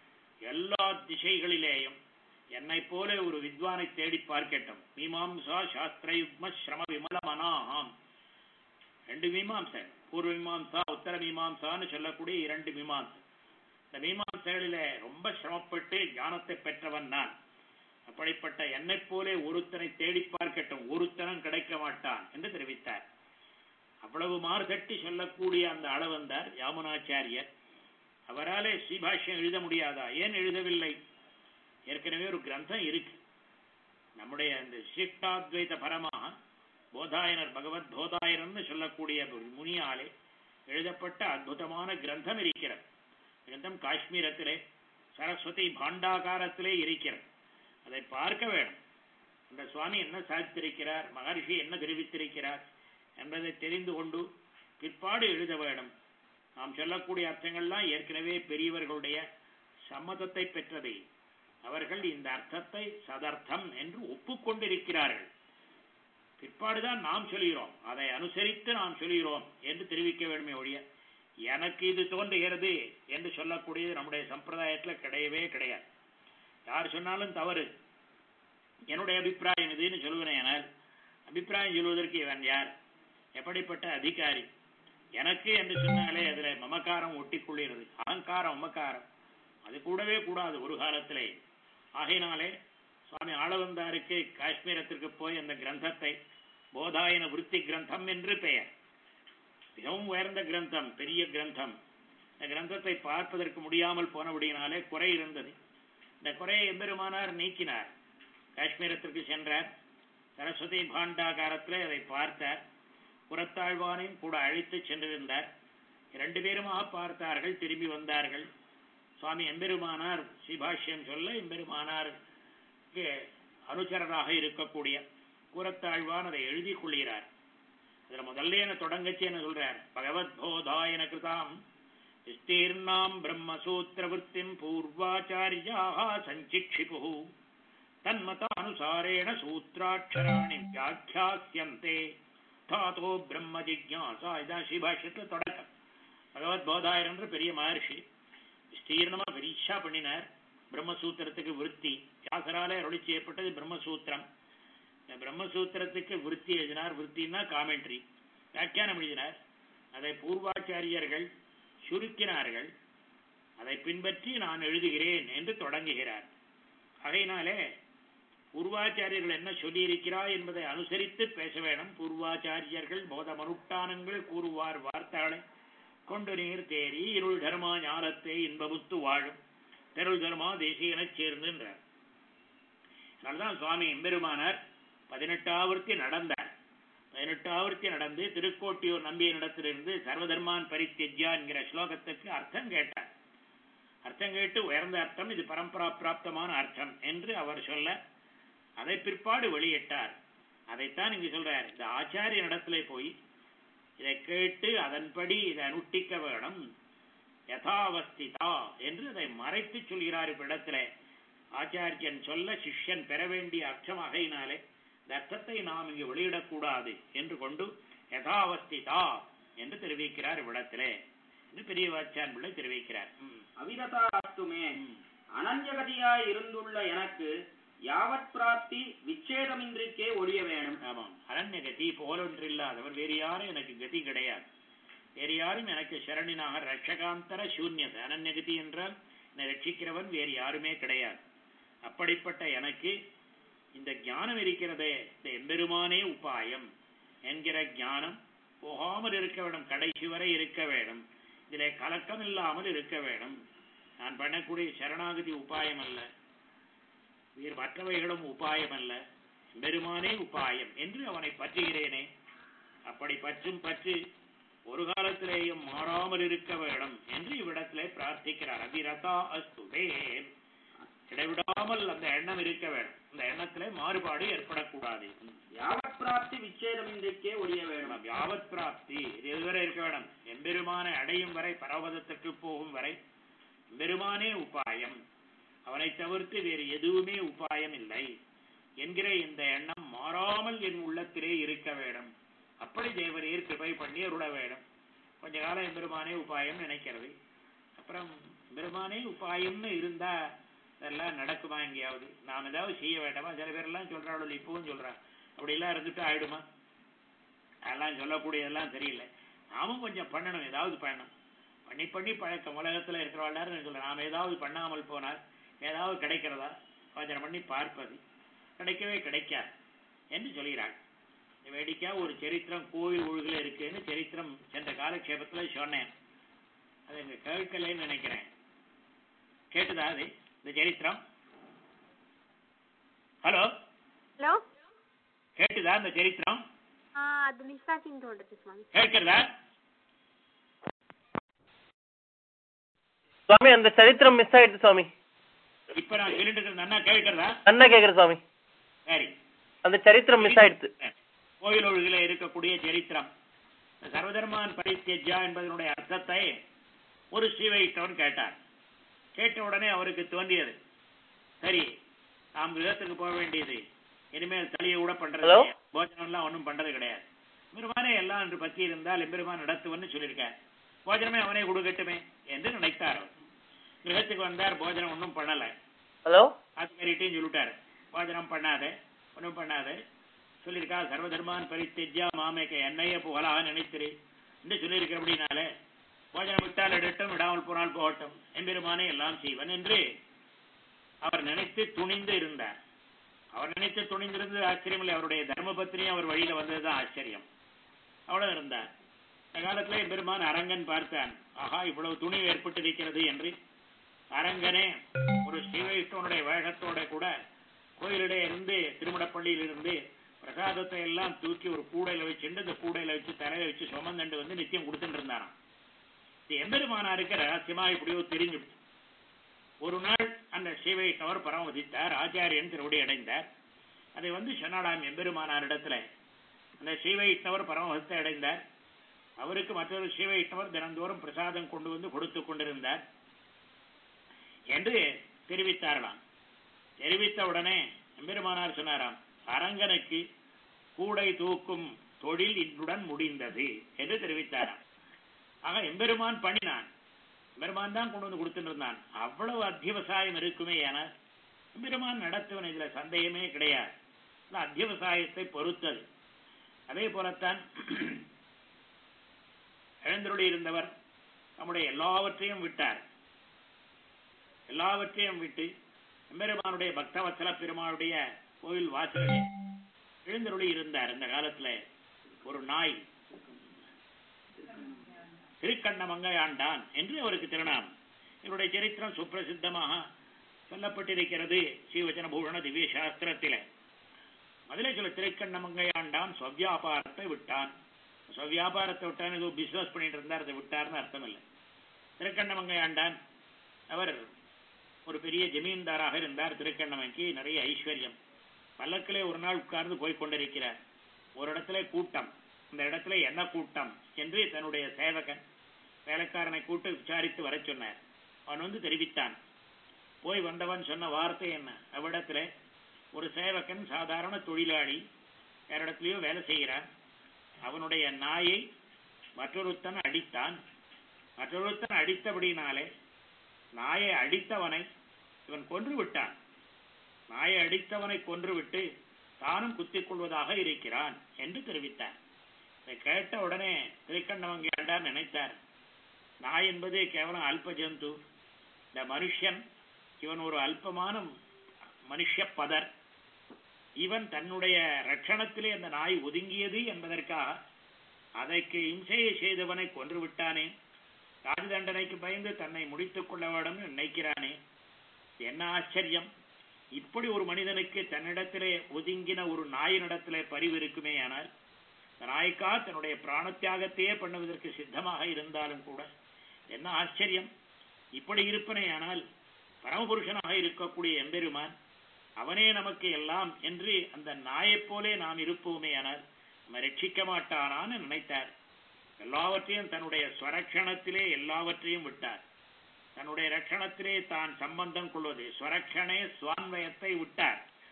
எல்லா திசைகளிலேயும் என்னை போல ஒரு வித்வானை தேடி பார்க்கட்டும் மீமாம்சா சாஸ்திரயுக்ம ஸ்ரம விமல மனாஹாம் ரெண்டு மீமாம்சை பூர்வ மீமாம்சா உத்தர மீமாம்சான்னு சொல்லக்கூடிய இரண்டு மீமாம்சை இந்த மீமாம்சைகளிலே ரொம்ப சிரமப்பட்டு ஞானத்தை பெற்றவன் நான் அப்படிப்பட்ட என்னைப் போலே ஒருத்தனை தேடி பார்க்கட்டும் ஒருத்தனும் கிடைக்க மாட்டான் என்று தெரிவித்தார் அவ்வளவு மாறுதட்டி சொல்லக்கூடிய அந்த அளவந்தார் யாமுனாச்சாரியர் அவராலே ஸ்ரீபாஷ்யம் எழுத முடியாதா ஏன் எழுதவில்லை ஏற்கனவே ஒரு கிரந்தம் இருக்கு நம்முடைய அந்த சிஷ்டாத்வைத பரமா போதாயனர் பகவத் போதாயனர்னு சொல்லக்கூடிய ஒரு முனியாலே எழுதப்பட்ட அற்புதமான கிரந்தம் இருக்கிறது கிரந்தம் காஷ்மீரத்திலே சரஸ்வதி பாண்டாகாரத்திலே இருக்கிறது அதை பார்க்க வேண்டும் அந்த சுவாமி என்ன சாதித்திருக்கிறார் மகர்ஷி என்ன தெரிவித்திருக்கிறார் என்பதை தெரிந்து கொண்டு பிற்பாடு எழுத வேண்டும் நாம் சொல்லக்கூடிய அர்த்தங்கள்லாம் ஏற்கனவே பெரியவர்களுடைய சம்மதத்தை பெற்றதை அவர்கள் இந்த அர்த்தத்தை சதர்த்தம் என்று ஒப்புக்கொண்டிருக்கிறார்கள் பிற்பாடுதான் நாம் சொல்கிறோம் அதை அனுசரித்து நாம் சொல்கிறோம் என்று தெரிவிக்க வேண்டுமே ஒழிய எனக்கு இது தோன்றுகிறது என்று சொல்லக்கூடியது நம்முடைய சம்பிரதாயத்தில் கிடையவே கிடையாது யார் சொன்னாலும் தவறு என்னுடைய அபிப்பிராயம் இதுன்னு சொல்லுவேனால் அபிப்பிராயம் சொல்வதற்கு இவன் யார் எப்படிப்பட்ட அதிகாரி எனக்கு என்று சொன்னாலே அதுல மமக்காரம் ஒட்டிக்கொள்கிறது அகங்காரம் மமக்காரம் அது கூடவே கூடாது ஒரு காலத்திலே ஆகையினாலே சுவாமி ஆளவந்தாருக்கு காஷ்மீரத்திற்கு போய் அந்த கிரந்தத்தை போதாயன விருத்தி கிரந்தம் என்று பெயர் மிகவும் உயர்ந்த கிரந்தம் பெரிய கிரந்தம் இந்த கிரந்தத்தை பார்ப்பதற்கு முடியாமல் போனபடியினாலே குறை இருந்தது இந்த குறையை எம்பெருமானார் நீக்கினார் காஷ்மீரத்திற்கு சென்றார் சரஸ்வதி பாண்டாகாரத்திலே அதை பார்த்தார் புறத்தாழ்வானையும் கூட அழைத்து சென்றிருந்தார் இரண்டு பேருமாக பார்த்தார்கள் திரும்பி வந்தார்கள் சுவாமி எம்பெருமானார் சிபாஷ்யம் சொல்ல எம்பெருமானாருக்கு அனுச்சரராக இருக்கக்கூடிய கூறத்தாழ்வான் அதை எழுதி கொள்கிறார் இதுல முதல்ல என்ன தொடங்கச்சு என்ன சொல்றார் பகவத் போதாயன கிருதாம் விஸ்தீர்ணாம் பிரம்மசூத்திர விற்த்திம் பூர்வாச்சாரியாக சஞ்சிக்ஷிபு தன்மதானுசாரேண சூத்ராட்சராணி வியாக்கியாசியந்தே தாத்தோ பிரம்ம ஜிக்யாசா இதான் ஸ்ரீபாஷ்யத்துல தொடக்கம் பகவத் போதாயர் என்ற பெரிய மகர்ஷி விஸ்தீர்ணமா பெரிசா பண்ணினார் பிரம்மசூத்திரத்துக்கு விருத்தி வியாசராலே அருளி செய்யப்பட்டது பிரம்மசூத்திரம் இந்த பிரம்மசூத்திரத்துக்கு விருத்தி எழுதினார் விருத்தின்னா காமெண்ட்ரி வியாக்கியானம் எழுதினார் அதை பூர்வாச்சாரியர்கள் சுருக்கினார்கள் அதை பின்பற்றி நான் எழுதுகிறேன் என்று தொடங்குகிறார் ஆகையினாலே பூர்வாச்சாரியர்கள் என்ன சொல்லியிருக்கிறார் என்பதை அனுசரித்து பேச வேணும் பூர்வாச்சாரியர்கள் போத மனுட்டானங்கள் கூறுவார் வார்த்தாளை கொண்டு நீர் தேறி இருள் தர்மா ஞானத்தை இன்பமுத்து வாழும் தெருள் தர்மா தேசியனச் சேர்ந்துன்றார் அதனால்தான் சுவாமி எம்பெருமானார் பதினெட்டாவர்த்தி நடந்தார் பதினெட்டாவர்த்தி நடந்து திருக்கோட்டியூர் நம்பியனிடத்திலிருந்து சர்வதர்மான் பரித்தியஜ்யா என்கிற ஸ்லோகத்துக்கு அர்த்தம் கேட்டார் அர்த்தம் கேட்டு உயர்ந்த அர்த்தம் இது பரம்பரா பிராப்தமான அர்த்தம் என்று அவர் சொல்ல அதை பிற்பாடு வெளியிட்டார் அதைத்தான் இங்கு சொல்றார் இந்த ஆச்சாரிய இடத்துல போய் இதை கேட்டு அதன்படி இதை அனுஷ்டிக்க வேணும் யதாவஸ்திதா என்று அதை மறைத்து சொல்கிறார் இவ்விடத்துல ஆச்சாரியன் சொல்ல சிஷ்யன் பெற வேண்டிய அர்த்தம் அகையினாலே இந்த அர்த்தத்தை நாம் இங்கு வெளியிடக்கூடாது என்று கொண்டு யதாவஸ்திதா என்று தெரிவிக்கிறார் இவ்விடத்திலே என்று பெரிய வாச்சான் பிள்ளை தெரிவிக்கிறார் ம். அவிரதா அஸ்துமே ம். அனன்யகதியாய் இருந்துள்ள எனக்கு யாவத் பிராப்தி விச்சேதமின்றிக்கே ஒழிய வேணும் ஆமாம் அரண்ய கதி போலொன்றில்லாதவர் வேறு யாரும் எனக்கு கதி கிடையாது வேறு யாரும் எனக்கு சரணினாக ரட்சகாந்தர சூன்யது அனன்யகதி என்றால் என்னை ரட்சிக்கிறவன் வேறு யாருமே கிடையாது அப்படிப்பட்ட எனக்கு இந்த ஞானம் இருக்கிறதே இந்த எம்பெருமானே உபாயம் என்கிற ஞானம் போகாமல் இருக்க வேண்டும் கடைசி வரை இருக்க வேண்டும் இதிலே கலக்கம் இல்லாமல் இருக்க வேண்டும் நான் பண்ணக்கூடிய சரணாகதி உபாயம் அல்ல வேறு மற்றவைகளும் உபாயம் அல்ல பெருமானே உபாயம் என்று அவனை பற்றுகிறேனே அப்படி பற்றும் பற்று ஒரு காலத்திலேயும் மாறாமல் இருக்க வேண்டும் என்று இவ்விடத்திலே பிரார்த்திக்கிறார் அபிரதா அஸ்துவே இடைவிடாமல் அந்த எண்ணம் இருக்க வேண்டும் அந்த எண்ணத்திலே மாறுபாடு ஏற்படக்கூடாது யாவத் பிராப்தி விச்சேதமின்றிக்கே ஒழிய வேணும் நம்ம யாவத் பிராப்தி இது இதுவரை இருக்க வேண்டும் எம்பெருமானை அடையும் வரை பரவதத்துக்கு போகும் வரை எம்பெருமானே உபாயம் அவனை தவிர்த்து வேறு எதுவுமே உபாயம் இல்லை என்கிற இந்த எண்ணம் மாறாமல் என் உள்ளத்திலே இருக்க வேண்டும் அப்படி தேவரீர் கிருபை பண்ணி அருள வேண்டும் கொஞ்ச காலம் எம்பெருமானே உபாயம் நினைக்கிறது அப்புறம் பெருமானே உபாயம்னு இருந்தா இதெல்லாம் நடக்குமா எங்கேயாவது நாம் ஏதாவது செய்ய வேண்டாமா சில பேரெல்லாம் சொல்றாள் இப்பவும் சொல்றா அப்படிலாம் இருந்துட்டு ஆயிடுமா அதெல்லாம் சொல்லக்கூடியதெல்லாம் தெரியல நாமும் கொஞ்சம் பண்ணணும் ஏதாவது பண்ணணும் பண்ணி பண்ணி பழக்கம் உலகத்துல இருக்கிறவாள் சொல்ல நாம் ஏதாவது பண்ணாமல் போனால் ஏதாவது கிடைக்கிறதா யோசனை பண்ணி பார்ப்பது கிடைக்கவே கிடைக்காது என்று சொல்கிறாள் வேடிக்கா ஒரு சரித்திரம் கோவில் ஒழுகுல இருக்குன்னு சரித்திரம் சென்ற காலக்ஷேபத்துல சொன்னேன் அதை இங்க கேட்கலன்னு நினைக்கிறேன் கேட்டுதா அது இந்த சரித்திரம் ஹலோ ಹಲೋ கேட்டுதா இந்த சரித்திரம் ಆ, ಅದು ಮಿಸ್ ಆಗಿಂದ ಹೊರಡ್ರಿ ಸ್ವಾಮಿ கேட்கிறதா சுவாமி அந்த சரித்திரம் மிஸ் ஆயிடுச்சு சுவாமி இப்ப நான் சொல்லிட்டு இருக்கிறது நன்னா கேட்கிறதா அண்ணா கேக்குறேன் சுவாமி சரி அந்த சரித்திரம் மிஸ் ஆயிடுச்சு கோயில் ஒழுகில இருக்கக்கூடிய சரித்திரம் இந்த சர்வதர்மான் பரித்தியஜா என்பதனுடைய அர்த்தத்தை ஒரு ஸ்ரீவைஷ்ணவன் கேட்டார் கேட்ட உடனே அவருக்கு தோன்றியது சரி நாம் விதத்துக்கு போக வேண்டியது இனிமேல் தலையை கூட பண்றது Hello? கிடையாது. போஜனம் எல்லாம் ஒன்றும் பண்றது கிடையாது பெருமானே எல்லாம் என்று பற்றி இருந்தால் எம்பெருமான் நடத்துவன்னு சொல்லியிருக்கார் போஜனமே அவனே கொடுக்கட்டுமே என்று நினைத்தார் அவர் கிரகத்துக்கு வந்தார் போஜனம் ஒன்றும் பண்ணலை ஹலோ ஆத்மரிட்டையும் சொல்லிட்டாரு போஜனம் பண்ணாத ஒன்றும் பண்ணாத சொல்லியிருக்கா சர்வதர்மான் பரித்தெஜ்யா மாமேக்க என்னைய புகழாக நினைத்திரு என்று சொல்லியிருக்கிறபடினாலே போஜனம் விட்டால் எடுட்டும் விடாமல் போனால் போகட்டும் எம்பெருமானே எல்லாம் செய்வன் என்று அவர் நினைத்து துணிந்து இருந்தார் அவர் நினைத்து துணிந்திருந்தது ஆச்சரியம் இல்லை அவருடைய தர்மபத்தினியும் அவர் வழியில வந்ததுதான் ஆச்சரியம் அவ்வளவு இருந்தார் இந்த காலத்திலே பெருமான் அரங்கன் பார்த்தான் ஆஹா இவ்வளவு துணி ஏற்பட்டிருக்கிறது என்று அரங்கனே ஒரு ஸ்ரீவைஷ்ணவனுடைய வேஷத்தோட கூட கோயிலிலே இருந்து திருமணப்பள்ளியில் இருந்து பிரசாதத்தை எல்லாம் தூக்கி ஒரு கூடையில வச்சுட்டு இந்த கூடையில வச்சு தலையில வச்சு சுமந்தண்டு வந்து நித்தியம் கொடுத்துட்டு இருந்தாராம் இது எம்பெருமானாருக்கு ரகசியமா இப்படியோ தெரிஞ்சுடுச்சு ஒரு நாள் அந்த ஸ்ரீவைஷ்ணவர் பரமதித்தார் ஆச்சாரியன் திருவடி அடைந்தார் அதை வந்து சொன்னாடாம் எம்பெருமானாரிடத்துல அந்த ஸ்ரீவைஷ்ணவர் பரமஹத்தை அடைந்தார் அவருக்கு மற்றொரு ஸ்ரீவைஷ்ணவர் தினந்தோறும் பிரசாதம் கொண்டு வந்து கொடுத்து கொண்டிருந்தார் என்று தெரிவித்தார்களாம் தெரிவித்த உடனே எம்பெருமானார் சொன்னாராம் அரங்கனுக்கு கூடை தூக்கும் தொழில் இன்றுடன் முடிந்தது என்று தெரிவித்தாராம் ஆக எம்பெருமான் பண்ணினான் எம்பெருமான் தான் கொண்டு வந்து கொடுத்துட்டு இருந்தான் அவ்வளவு அத்தியவசாயம் இருக்குமே என எம்பெருமான் நடத்துவன் இதுல சந்தேகமே கிடையாது இந்த அத்தியவசாயத்தை பொறுத்தது அதே போலத்தான் எழுந்தருளி இருந்தவர் நம்முடைய எல்லாவற்றையும் விட்டார் எல்லாவற்றையும் விட்டு எம்பெருமானுடைய பக்தவத்சல பெருமாளுடைய கோயில் வாசலிலே எழுந்தருளி இருந்தார் இந்த காலத்துல ஒரு நாய் திருக்கண்ணமங்கை ஆண்டான் என்று அவருக்கு திருநாமம் இவருடைய சரித்திரம் சுப்பிரசித்தமாக சொல்லப்பட்டிருக்கிறது ஸ்ரீவச்சன பூஷண திவ்ய சாஸ்திரத்திலே அதிலே சொல்ல திருக்கண்ணமங்கை ஆண்டான் சொவ்யாபாரத்தை விட்டான் சொவ்யாபாரத்தை விட்டான் ஏதோ பிசினஸ் பண்ணிட்டு இருந்தார் அதை விட்டார்னு அர்த்தம் இல்லை திருக்கண்ணமங்கை ஆண்டான் அவர் ஒரு பெரிய ஜமீன்தாராக இருந்தார் திருக்கண்ணமைக்கு நிறைய ஐஸ்வர்யம் பல்லக்கிலே ஒரு நாள் உட்கார்ந்து போய் கொண்டிருக்கிறார் ஒரு இடத்துல கூட்டம் இந்த இடத்துல என்ன கூட்டம் என்று தன்னுடைய சேவகன் வேலைக்காரனை கூட்டு விசாரித்து வர சொன்னார் அவன் வந்து தெரிவித்தான் போய் வந்தவன் சொன்ன வார்த்தை என்ன அவ்விடத்துல ஒரு சேவகன் சாதாரண தொழிலாளி வேற இடத்துலயோ வேலை செய்கிறான் அவனுடைய நாயை மற்றொருத்தன் அடித்தான் மற்றொருத்தன் அடித்தபடினாலே நாயை அடித்தவனை இவன் கொன்று விட்டான் நாயை அடித்தவனை கொன்றுவிட்டு தானும் குத்திக் கொள்வதாக இருக்கிறான் என்று தெரிவித்தார் இதை கேட்ட உடனே திருக்கண்ணவங்கியாண்டார் நினைத்தார் நாய் என்பது கேவலம் அல்ப ஜந்து இந்த மனுஷன் இவன் ஒரு அல்பமான மனுஷ பதர் இவன் தன்னுடைய ரட்சணத்திலே அந்த நாய் ஒதுங்கியது என்பதற்காக அதற்கு இம்சையை செய்தவனை கொன்று விட்டானே ராஜ தண்டனைக்கு பயந்து தன்னை முடித்துக் கொள்ள வேண்டும் நினைக்கிறானே என்ன ஆச்சரியம் இப்படி ஒரு மனிதனுக்கு தன்னிடத்திலே ஒதுங்கின ஒரு நாயினிடத்திலே பரிவு இருக்குமே ஆனால் இந்த நாய்க்கா தன்னுடைய பிராணத்தியாகத்தையே பண்ணுவதற்கு சித்தமாக இருந்தாலும் கூட என்ன ஆச்சரியம் இப்படி இருப்பனேயானால் பரமபுருஷனாக இருக்கக்கூடிய எம்பெருமான் அவனே நமக்கு எல்லாம் என்று அந்த நாயைப் போலே நாம் இருப்போமே ஆனால் நம்ம ரட்சிக்க மாட்டானான்னு நினைத்தார் எல்லாவற்றையும் தன்னுடைய ஸ்வரக்ஷணத்திலே எல்லாவற்றையும் விட்டார் தன்னுடைய ரட்சணத்திலே தான் சம்பந்தம் கொள்வது ஸ்வரக்ஷணே சுவான்வயத்தை விட்டார்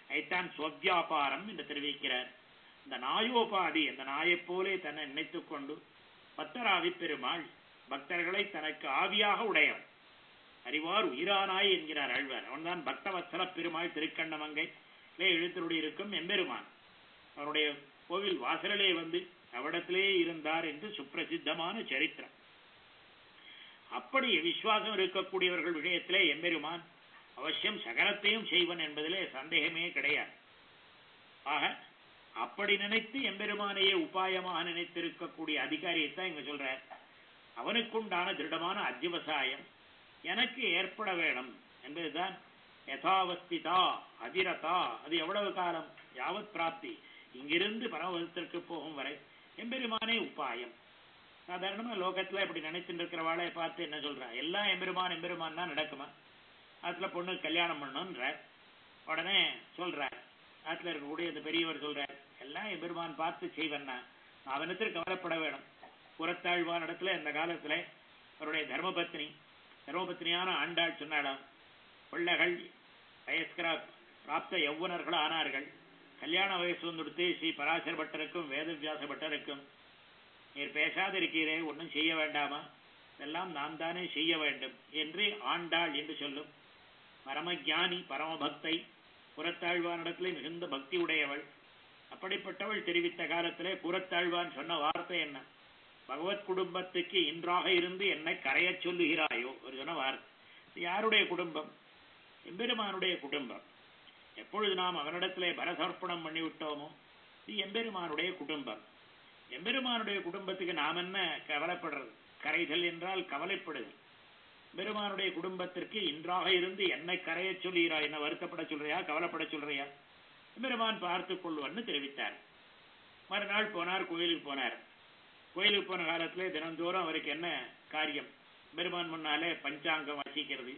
அதைத்தான் ஸ்வவியாபாரம் என்று தெரிவிக்கிறார் இந்த நாயோபாதி அந்த நாயைப் போலே தன்னை நினைத்துக் கொண்டு பத்தராவி பெருமாள் பக்தர்களை தனக்கு ஆவியாக உடையவன் அறிவார் உயிரானாய் என்கிறார் ஆழ்வார் அவன்தான் பக்தவத்சல பெருமாள் திருக்கண்ணமங்கை எழுத்தருடைய இருக்கும் எம்பெருமான் அவருடைய கோவில் வாசலிலே வந்து அவ்விடத்திலே இருந்தார் என்று சுப்பிரசித்தமான சரித்திரம் அப்படி விசுவாசம் இருக்கக்கூடியவர்கள் விஷயத்திலே எம்பெருமான் அவசியம் சகலத்தையும் செய்வன் என்பதிலே சந்தேகமே கிடையாது ஆக அப்படி நினைத்து எம்பெருமானையே உபாயமாக நினைத்திருக்கக்கூடிய அதிகாரியத்தான் இங்க சொல்றார் அவனுக்குண்டான திருடமான அத்தியவசாயம் எனக்கு ஏற்பட வேணும் என்பதுதான் யதாவஸ்திதா அதிரதா அது எவ்வளவு காலம் யாவத் பிராப்தி இங்கிருந்து பரமபதத்திற்கு போகும் வரை எம்பெருமானே உபாயம் சாதாரணமா லோகத்துல இப்படி நினைச்சுட்டு இருக்கிறவாளை பார்த்து என்ன சொல்றா எல்லாம் எம்பெருமான் எம்பெருமான் தான் நடக்குமா அதுல பொண்ணு கல்யாணம் பண்ணணும்ன்ற உடனே சொல்றார் ஆத்துல இருக்கக்கூடிய இந்த பெரியவர் சொல்றார் எல்லாம் எம்பெருமான் பார்த்து செய்வன்னா அவனத்திற்கு கவலைப்பட வேணும் புறத்தாழ்வான் இடத்துல இந்த காலத்துல அவருடைய தர்மபத்னி தர்மபத்னியான ஆண்டாள் சொன்னாலாம் பிள்ளைகள் வயஸ்கரா பிராப்த யௌவனர்கள் ஆனார்கள் கல்யாண வயசு வந்துடுத்து ஸ்ரீ பராசர பட்டருக்கும் வேதவியாச பட்டருக்கும் நீர் பேசாதிருக்கிறே ஒன்றும் செய்ய வேண்டாமா இதெல்லாம் நாம் தானே செய்ய வேண்டும் என்று ஆண்டாள் என்று சொல்லும் பரமஜானி பரமபக்தை புறத்தாழ்வானிடத்திலே மிகுந்த பக்தி உடையவள் அப்படிப்பட்டவள் தெரிவித்த காலத்திலே புறத்தாழ்வான் சொன்ன வார்த்தை என்ன பகவத் குடும்பத்துக்கு இன்றாக இருந்து என்னை கரையச் சொல்லுகிறாயோ ஒரு சொன்ன வார்த்தை இது யாருடைய குடும்பம் எம்பெருமானுடைய குடும்பம் எப்பொழுது நாம் அவனிடத்திலே பரசர்ப்பணம் பண்ணிவிட்டோமோ இது எம்பெருமானுடைய குடும்பம் எம்பெருமானுடைய குடும்பத்துக்கு நாம் என்ன கவலைப்படுறது கரைதல் என்றால் கவலைப்படுதல் பெருமானுடைய குடும்பத்திற்கு இன்றாக இருந்து என்னை கரைய சொல்லுகிறா என்ன வருத்தப்பட சொல்றியா கவலைப்பட சொல்றியா பெருமான் பார்த்துக் கொள்வன்னு தெரிவித்தார் மறுநாள் போனார் கோயிலுக்கு போனார் கோயிலுக்கு போன காலத்திலே தினந்தோறும் அவருக்கு என்ன காரியம் பெருமான் முன்னாலே பஞ்சாங்கம் வாசிக்கிறது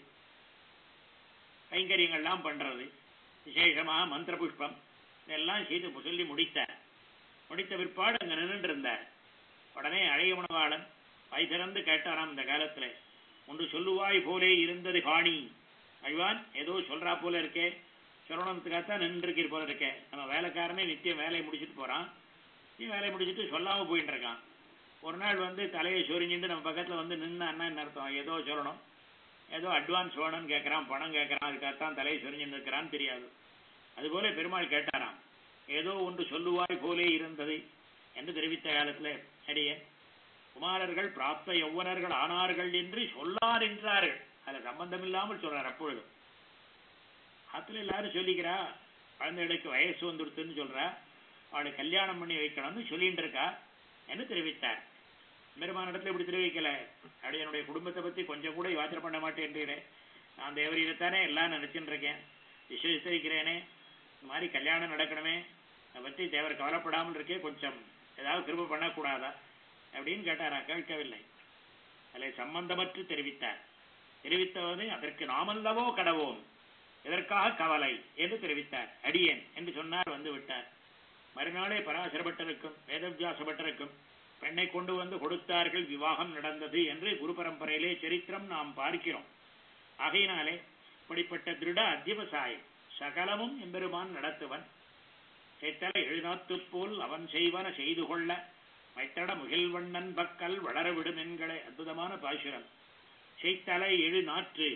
கைங்கரியங்கள்லாம் பண்றது விசேஷமாக மந்திர புஷ்பம் இதெல்லாம் செய்து சொல்லி முடித்தார் முடித்த பிற்பாடு அங்க நின்று இருந்தார் உடனே அழகிய உணவாளன் வாய் திறந்து கேட்டாராம் இந்த காலத்துல ஒன்று சொல்லுவாய் போலே இருந்தது காணி அழ்வான் ஏதோ சொல்றா போல இருக்கே சொல்லணுத்துக்காகத்தான் நின்றுருக்கீர் போல இருக்கே நம்ம வேலைக்காரனே நித்தியம் வேலையை முடிச்சுட்டு போறான் நீ வேலையை முடிச்சுட்டு சொல்லாம போயிட்டு இருக்கான் ஒரு நாள் வந்து தலையை சொரிஞ்சுட்டு நம்ம பக்கத்துல வந்து நின்று அண்ணா என்ன அர்த்தம் ஏதோ சொல்லணும் ஏதோ அட்வான்ஸ் வேணும்னு கேட்கறான் பணம் கேட்கறான் அதுக்காகத்தான் தலையை சொரிஞ்சுட்டு இருக்கிறான்னு தெரியாது அதுபோல பெருமாள் கேட்டாராம் ஏதோ ஒன்று சொல்லுவாய் போலே இருந்தது என்று தெரிவித்த காலத்துல அடியே குமாரர்கள் பிராப்த யௌவனர்கள் ஆனார்கள் என்று சொல்லார் என்றார்கள் அதுல சம்பந்தம் இல்லாமல் சொல்றார் அப்பொழுதும் ஆத்துல எல்லாரும் சொல்லிக்கிறா குழந்தைகளுக்கு வயசு வந்துடுத்துன்னு சொல்றா அவளை கல்யாணம் பண்ணி வைக்கணும்னு சொல்லிட்டு இருக்கா என்று தெரிவித்தார் பெருமான இடத்துல இப்படி தெரிவிக்கல அப்படி என்னுடைய குடும்பத்தை பத்தி கொஞ்சம் கூட யோசனை பண்ண மாட்டேன்றீரே நான் தேவரீரத்தானே எல்லாம் நினைச்சுட்டு இருக்கேன் விசுவசிக்கிறேனே இந்த மாதிரி கல்யாணம் நடக்கணுமே அதை பத்தி தேவர் கவலைப்படாமல் இருக்கே கொஞ்சம் ஏதாவது திரும்ப பண்ணக்கூடாதா அப்படின்னு கேட்டாரா கேட்கவில்லை அதில் சம்பந்தமற்று தெரிவித்தார் தெரிவித்தவது அதற்கு நாமல்லவோ கடவோம் எதற்காக கவலை என்று தெரிவித்தார் அடியேன் என்று சொன்னார் வந்து விட்டார் மறுநாளே பராசர பட்டருக்கும் வேதவியாச பட்டருக்கும் பெண்ணை கொண்டு வந்து கொடுத்தார்கள் விவாகம் நடந்தது என்று குரு பரம்பரையிலே சரித்திரம் நாம் பார்க்கிறோம் ஆகையினாலே இப்படிப்பட்ட திருட அத்தியவசாயம் சகலமும் எம்பெருமான் நடத்துவன் சேத்தலை எழுநாத்துப் போல் அவன் செய்வன செய்து கொள்ள மைத்தட முகில்வண்ணன் பக்கல் வளரவிடும் என்களை அற்புதமான பாசுரம் செய்தலை எழு நாற்று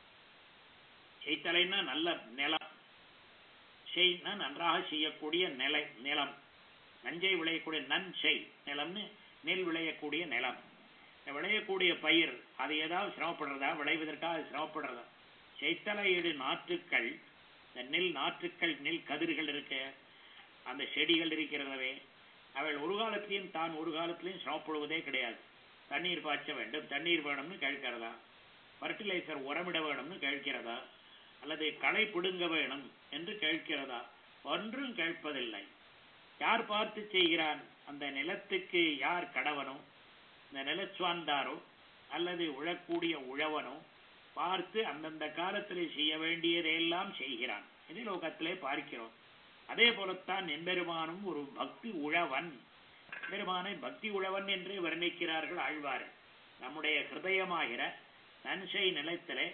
செய்தலைன்னா நல்ல நிலம் செய்னா நன்றாக செய்யக்கூடிய நிலை நிலம் நஞ்சை விளையக்கூடிய நன் செய் நிலம்னு நெல் விளையக்கூடிய நிலம் விளையக்கூடிய பயிர் அது ஏதாவது சிரமப்படுறதா விளைவதற்காக சிரமப்படுறதா செய்தலை ஏழு நாற்றுக்கள் இந்த நெல் நாற்றுக்கள் நெல் கதிர்கள் இருக்க அந்த செடிகள் இருக்கிறதவே அவள் ஒரு காலத்திலையும் தான் ஒரு காலத்திலையும் சிரமப்படுவதே கிடையாது தண்ணீர் பாய்ச்ச வேண்டும் தண்ணீர் வேணும்னு கேட்கிறதா ஃபர்டிலைசர் உரமிட வேணும்னு கேட்கிறதா அல்லது களை பிடுங்க வேணும் என்று கேட்கிறதா ஒன்றும் கேட்பதில்லை யார் பார்த்து செய்கிறான் அந்த நிலத்துக்கு யார் கடவனோ இந்த நிலச்சுவாந்தாரோ அல்லது உழக்கூடிய உழவனோ பார்த்து அந்தந்த காலத்திலே செய்ய வேண்டியதையெல்லாம் செய்கிறான் இது லோகத்திலே பார்க்கிறோம் அதே போலத்தான் எம்பெருமானும் ஒரு பக்தி உழவன் பெருமானை பக்தி உழவன் என்று வர்ணிக்கிறார்கள் ஆழ்வார் நம்முடைய ஹிருதயமாகிற நன்சை நிலத்திலே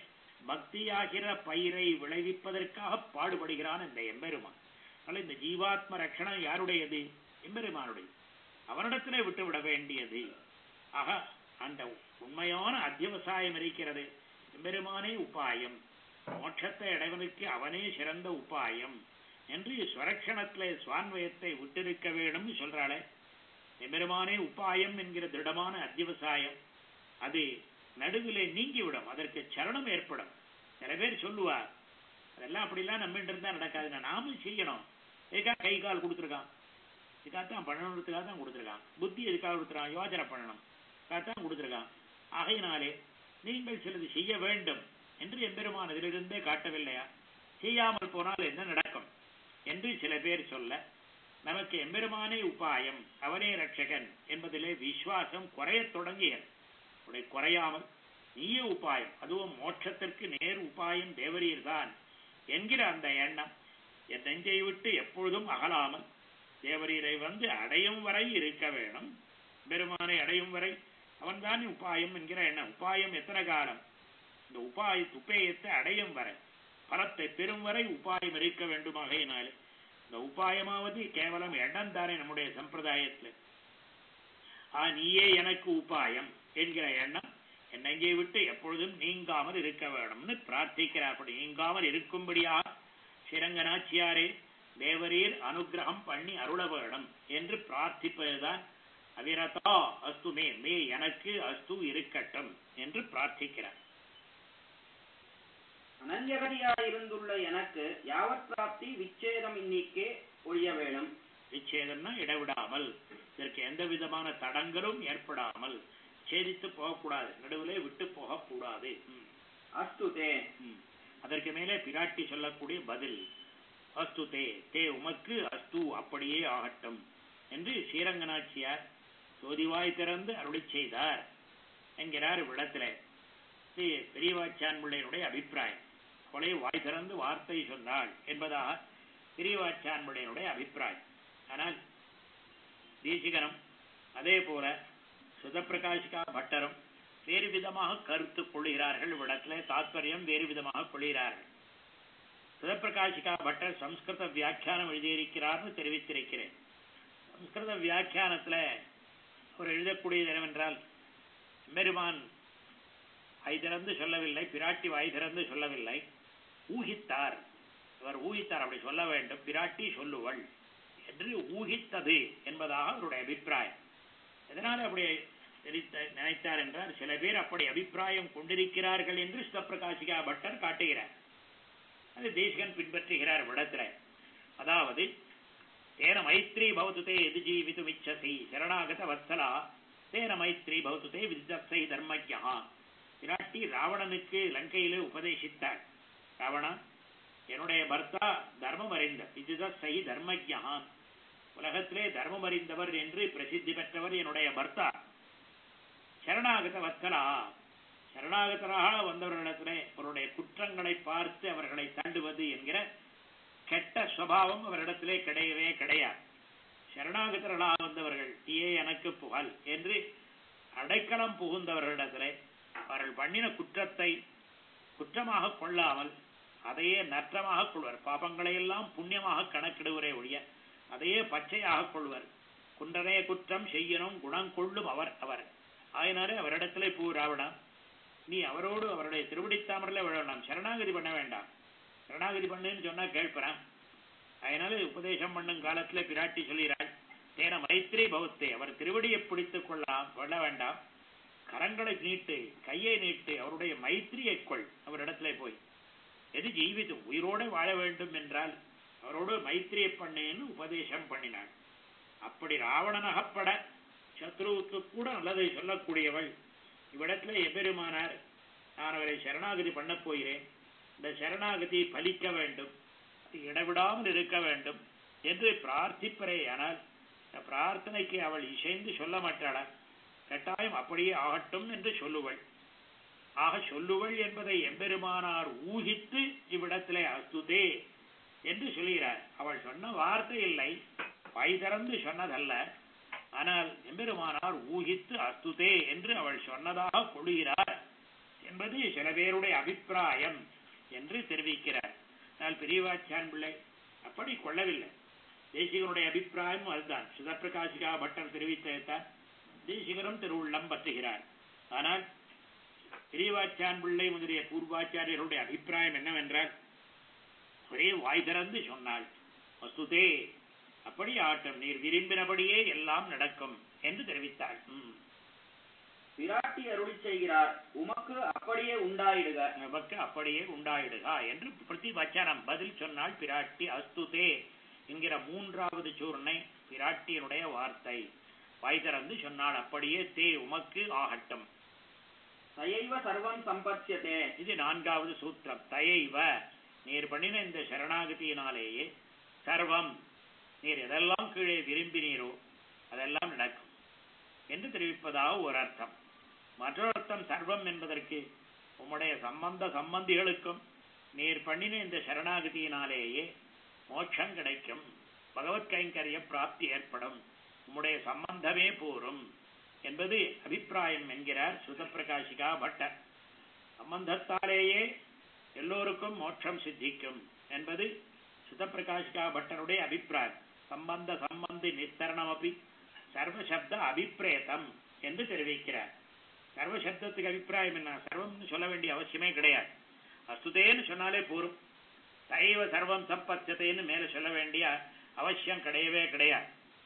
பக்தியாகிற பயிரை விளைவிப்பதற்காக பாடுபடுகிறான் இந்த எம்பெருமான் அதனால இந்த ஜீவாத்ம ரட்சணம் யாருடையது எம்பெருமானுடையது அவனிடத்திலே விட்டுவிட வேண்டியது ஆக அந்த உண்மையான அத்தியவசாயம் இருக்கிறது எம்பெருமானே உபாயம் மோட்சத்தை அடைவனுக்கு அவனே சிறந்த உபாயம் என்று ஸ்வரக்ஷணத்திலே சுவான்வயத்தை விட்டிருக்க வேணும்னு சொல்றாளே எம்பெருமானே உபாயம் என்கிற திருடமான அத்தியவசாயம் அது நடுவிலே நீங்கிவிடும் அதற்கு சரணம் ஏற்படும் சில பேர் சொல்லுவார் அதெல்லாம் அப்படிலாம் நம்பிட்டு இருந்தா நடக்காது நாமும் செய்யணும் எதுக்காக கை கால் கொடுத்துருக்கான் இதுக்காக தான் பண்ணணுன்றதுக்காக தான் கொடுத்துருக்கான் புத்தி எதுக்காக கொடுத்துருக்கான் யோசனை பண்ணணும் தான் கொடுத்துருக்கான் ஆகையினாலே நீங்கள் சிலது செய்ய வேண்டும் என்று எம்பெருமான் இதிலிருந்தே காட்டவில்லையா செய்யாமல் போனால் என்ன நடக்கும் என்று சில பேர் சொல்ல நமக்கு எம்பெருமானே உபாயம் அவனே ரட்சகன் என்பதிலே விசுவாசம் குறையத் தொடங்கியது அப்படி குறையாமல் நீயே உபாயம் அதுவும் மோட்சத்திற்கு நேர் உபாயம் தேவரீர்தான் என்கிற அந்த எண்ணம் என் நெஞ்சை விட்டு எப்பொழுதும் அகலாமல் தேவரீரை வந்து அடையும் வரை இருக்க வேணும் பெருமானை அடையும் வரை அவன்தான் உபாயம் என்கிற எண்ணம் உபாயம் எத்தனை காலம் இந்த உபாய உபேயத்தை அடையும் வரை பலத்தை பெறும் வரை உபாயம் இருக்க வேண்டுமாகையினாலே இந்த உபாயமாவது கேவலம் எண்ணம் தானே நம்முடைய சம்பிரதாயத்தில் ஆ நீயே எனக்கு உபாயம் என்கிற எண்ணம் என் நெஞ்சை விட்டு எப்பொழுதும் நீங்காமல் இருக்க வேணும்னு பிரார்த்திக்கிறார் அப்படி நீங்காமல் இருக்கும்படியா ஸ்ரீரங்கநாச்சியாரே தேவரீர் அனுகிரகம் பண்ணி அருள வேணும் என்று பிரார்த்திப்பதுதான் அவிரதா அஸ்து மே மே எனக்கு அஸ்து இருக்கட்டும் என்று பிரார்த்திக்கிறார் அனஞ்சகதியாயிருந்துள்ள எனக்கு யாவத் பிராப்தி விச்சேதம் இன்னிக்கே ஒழிய வேணும் விச்சேதம்னா இடைவிடாமல் இதற்கு எந்த விதமான தடங்களும் ஏற்படாமல் சேதித்து போகக்கூடாது நடுவிலே விட்டு போகக்கூடாது ம், அஸ்து தே ம். அதற்கு மேலே பிராட்டி சொல்லக்கூடிய பதில் அஸ்து தே தே உமக்கு அஸ்து அப்படியே ஆகட்டும் என்று ஸ்ரீரங்கநாச்சியார் சோதிவாய் திறந்து அருளிச் செய்தார் என்கிறார் இவ்விடத்திலே இது பெரியவாச்சான் பிள்ளையினுடைய அபிப்பிராயம் கொலை வாய் திறந்து வார்த்தை சொன்னாள் என்பதாக பெரியவாச்சான் பிள்ளையினுடைய அபிப்பிராயம் ஆனால் தேசிகனம் அதே போல சுதப்பிரகாஷிகா பட்டரும் வேறு விதமாக கருத்து கொள்கிறார்கள் இவ்விடத்திலே தாத்பரியம் வேறு விதமாக கொள்கிறார்கள் சுதப்பிரகாஷிகா பட்டர் சம்ஸ்கிருத வியாக்கியானம் எழுதியிருக்கிறார்னு தெரிவித்திருக்கிறேன் சம்ஸ்கிருத வியாக்கியானத்துல அவர் எழுதக்கூடியது என்னவென்றால் பெருமான் வாய் திறந்து சொல்லவில்லை பிராட்டி வாய் திறந்து சொல்லவில்லை ஊகித்தார் இவர் ஊகித்தார் அப்படி சொல்ல வேண்டும் பிராட்டி சொல்லுவள் என்று ஊகித்தது என்பதாக அவருடைய அபிப்பிராயம் எதனால் அப்படி தெரித்த- நினைத்தார் என்றால் சில பேர் அப்படி அபிப்பிராயம் கொண்டிருக்கிறார்கள் என்று சிவபிரகாசிகா பட்டர் காட்டுகிறார் அது தேசிகன் பின்பற்றுகிறார் விடத்துல அதாவது தேன மைத்ரி பவதுதே எது ஜீவித்தும் இச்சசி சரணாகத வத்சலா தேன மைத்ரி பவதுதே விதிதப்சை தர்மஜா பிராட்டி ராவணனுக்கு லங்கையிலே உபதேசித்தார் ராவணா என்னுடைய பர்த்தா தர்மம் அறிந்த விதிதசை தர்மஜா உலகத்திலே தர்மம் அறிந்தவர் என்று பிரசித்தி பெற்றவர் என்னுடைய பர்த்தா சரணாகத வத்சலா சரணாகதராக வந்தவர்களிடத்திலே அவருடைய குற்றங்களை பார்த்து அவர்களை தண்டுவது என்கிற கெட்ட சுபாவம் அவரிடத்திலே கிடையவே கிடையாது சரணாகதர்களாக வந்தவர்கள் தீயே எனக்கு புகழ் என்று அடைக்கலம் புகுந்தவர்களிடத்திலே அவர்கள் பண்ணின குற்றத்தை குற்றமாக கொள்ளாமல் அதையே நற்றமாக கொள்வர் பாபங்களை எல்லாம் புண்ணியமாக கணக்கிடுவரே ஒழிய அதையே பச்சையாக கொள்வர் குன்றனே குற்றம் செய்யணும் குணம் கொள்ளும் அவர் அவர் ஆயினாரே அவரிடத்திலே பூ ராவணா நீ அவரோடு அவருடைய திருவடித்தாமரில் விழ வேண்டாம் சரணாகதி பண்ண வேண்டாம் சரணாகதி பண்ணுன்னு சொன்னா கேட்பறான் அதனால உபதேசம் பண்ணும் காலத்துல பிராட்டி சொல்கிறாள் தேன மைத்ரி பௌத்தே அவர் திருவடியை பிடித்துக் கொள்ளலாம் கொள்ள வேண்டாம் கரங்களை நீட்டு கையை நீட்டு அவருடைய மைத்திரியை கொள் அவரிடத்துல போய் எது ஜீவித்து உயிரோடு வாழ வேண்டும் என்றால் அவரோடு மைத்திரியை பண்ணேன்னு உபதேசம் பண்ணினாள் அப்படி ராவணனகப்பட சத்ருவுக்கு கூட நல்லதை சொல்லக்கூடியவள் இவ்விடத்துல எபெருமானார் நான் அவரை சரணாகதி பண்ணப் போகிறேன் இந்த சரணாகதி பலிக்க வேண்டும் அது இடைவிடாமல் இருக்க வேண்டும் என்று பிரார்த்திப்பரே ஆனால் இந்த பிரார்த்தனைக்கு அவள் இசைந்து சொல்ல மாட்டாளா கட்டாயம் அப்படியே ஆகட்டும் என்று சொல்லுவள் ஆக சொல்லுவள் என்பதை எம்பெருமானார் ஊகித்து இவ்விடத்திலே அஸ்துதே என்று சொல்கிறார் அவள் சொன்ன வார்த்தை இல்லை வாய் திறந்து சொன்னதல்ல ஆனால் எம்பெருமானார் ஊகித்து அஸ்துதே என்று அவள் சொன்னதாக கொள்கிறார் என்பது சில பேருடைய அபிப்பிராயம் என்று தெரிவிக்கிறார் ஆனால் பெரியவாச்சான் பிள்ளை அப்படி கொள்ளவில்லை தேசிகனுடைய அபிப்பிராயம் அதுதான் சிதப்பிரகாசிகா பட்டர் தெரிவித்தான் தேசிகரும் திருவுள்ளம் பற்றுகிறார் ஆனால் பெரியவாச்சான் பிள்ளை முதலிய பூர்வாச்சாரியர்களுடைய அபிப்பிராயம் என்னவென்றால் ஒரே வாய் திறந்து சொன்னாள் வசுதே அப்படி ஆட்டம் நீர் விரும்பினபடியே எல்லாம் நடக்கும் என்று தெரிவித்தாள் ம். பிராட்டி அருளி செய்கிறார் உமக்கு அப்படியே உண்டாயிடுக நமக்கு அப்படியே உண்டாயிடுகா என்று பிரதிவச்சனம் பதில் சொன்னாள் பிராட்டி அஸ்துதே என்கிற மூன்றாவது சூர்ணை பிராட்டியினுடைய வார்த்தை வாய் திறந்து சொன்னாள் அப்படியே தே உமக்கு ஆகட்டும் சயைவ சர்வம் சம்பத்யதே இது நான்காவது சூத்திரம் தயைவ நீர் பண்ணின இந்த சரணாகதியினாலேயே சர்வம் நீர் எதெல்லாம் கீழே விரும்பினீரோ அதெல்லாம் நடக்கும் என்று தெரிவிப்பதாக ஒரு அர்த்தம் மற்றொரு அர்த்தம் சர்வம் என்பதற்கு உம்முடைய சம்பந்த சம்பந்திகளுக்கும் நீர் பண்ணின இந்த சரணாகதியினாலேயே மோட்சம் கிடைக்கும் பகவத் கைங்கரிய பிராப்தி ஏற்படும் உம்முடைய சம்பந்தமே போரும் என்பது அபிப்பிராயம் என்கிறார் சுதப்பிரகாசிகா பட்டர் சம்பந்தத்தாலேயே எல்லோருக்கும் மோட்சம் சித்திக்கும் என்பது சுதப்பிரகாசிகா பட்டருடைய அபிப்பிராயம் சம்பந்த சம்பந்தி நிஸ்தரணமபி சர்வசப்த அபிப்பிரேதம் என்று தெரிவிக்கிறார் சர்வசப்தத்துக்கு அபிப்பிராயம் என்ன சர்வம்னு சொல்ல வேண்டிய அவசியமே கிடையாது அஸ்துதேன்னு சொன்னாலே போரும் சைவ சர்வம் சம்பத்தத்தைன்னு மேல சொல்ல வேண்டிய அவசியம் கிடையவே கிடையாது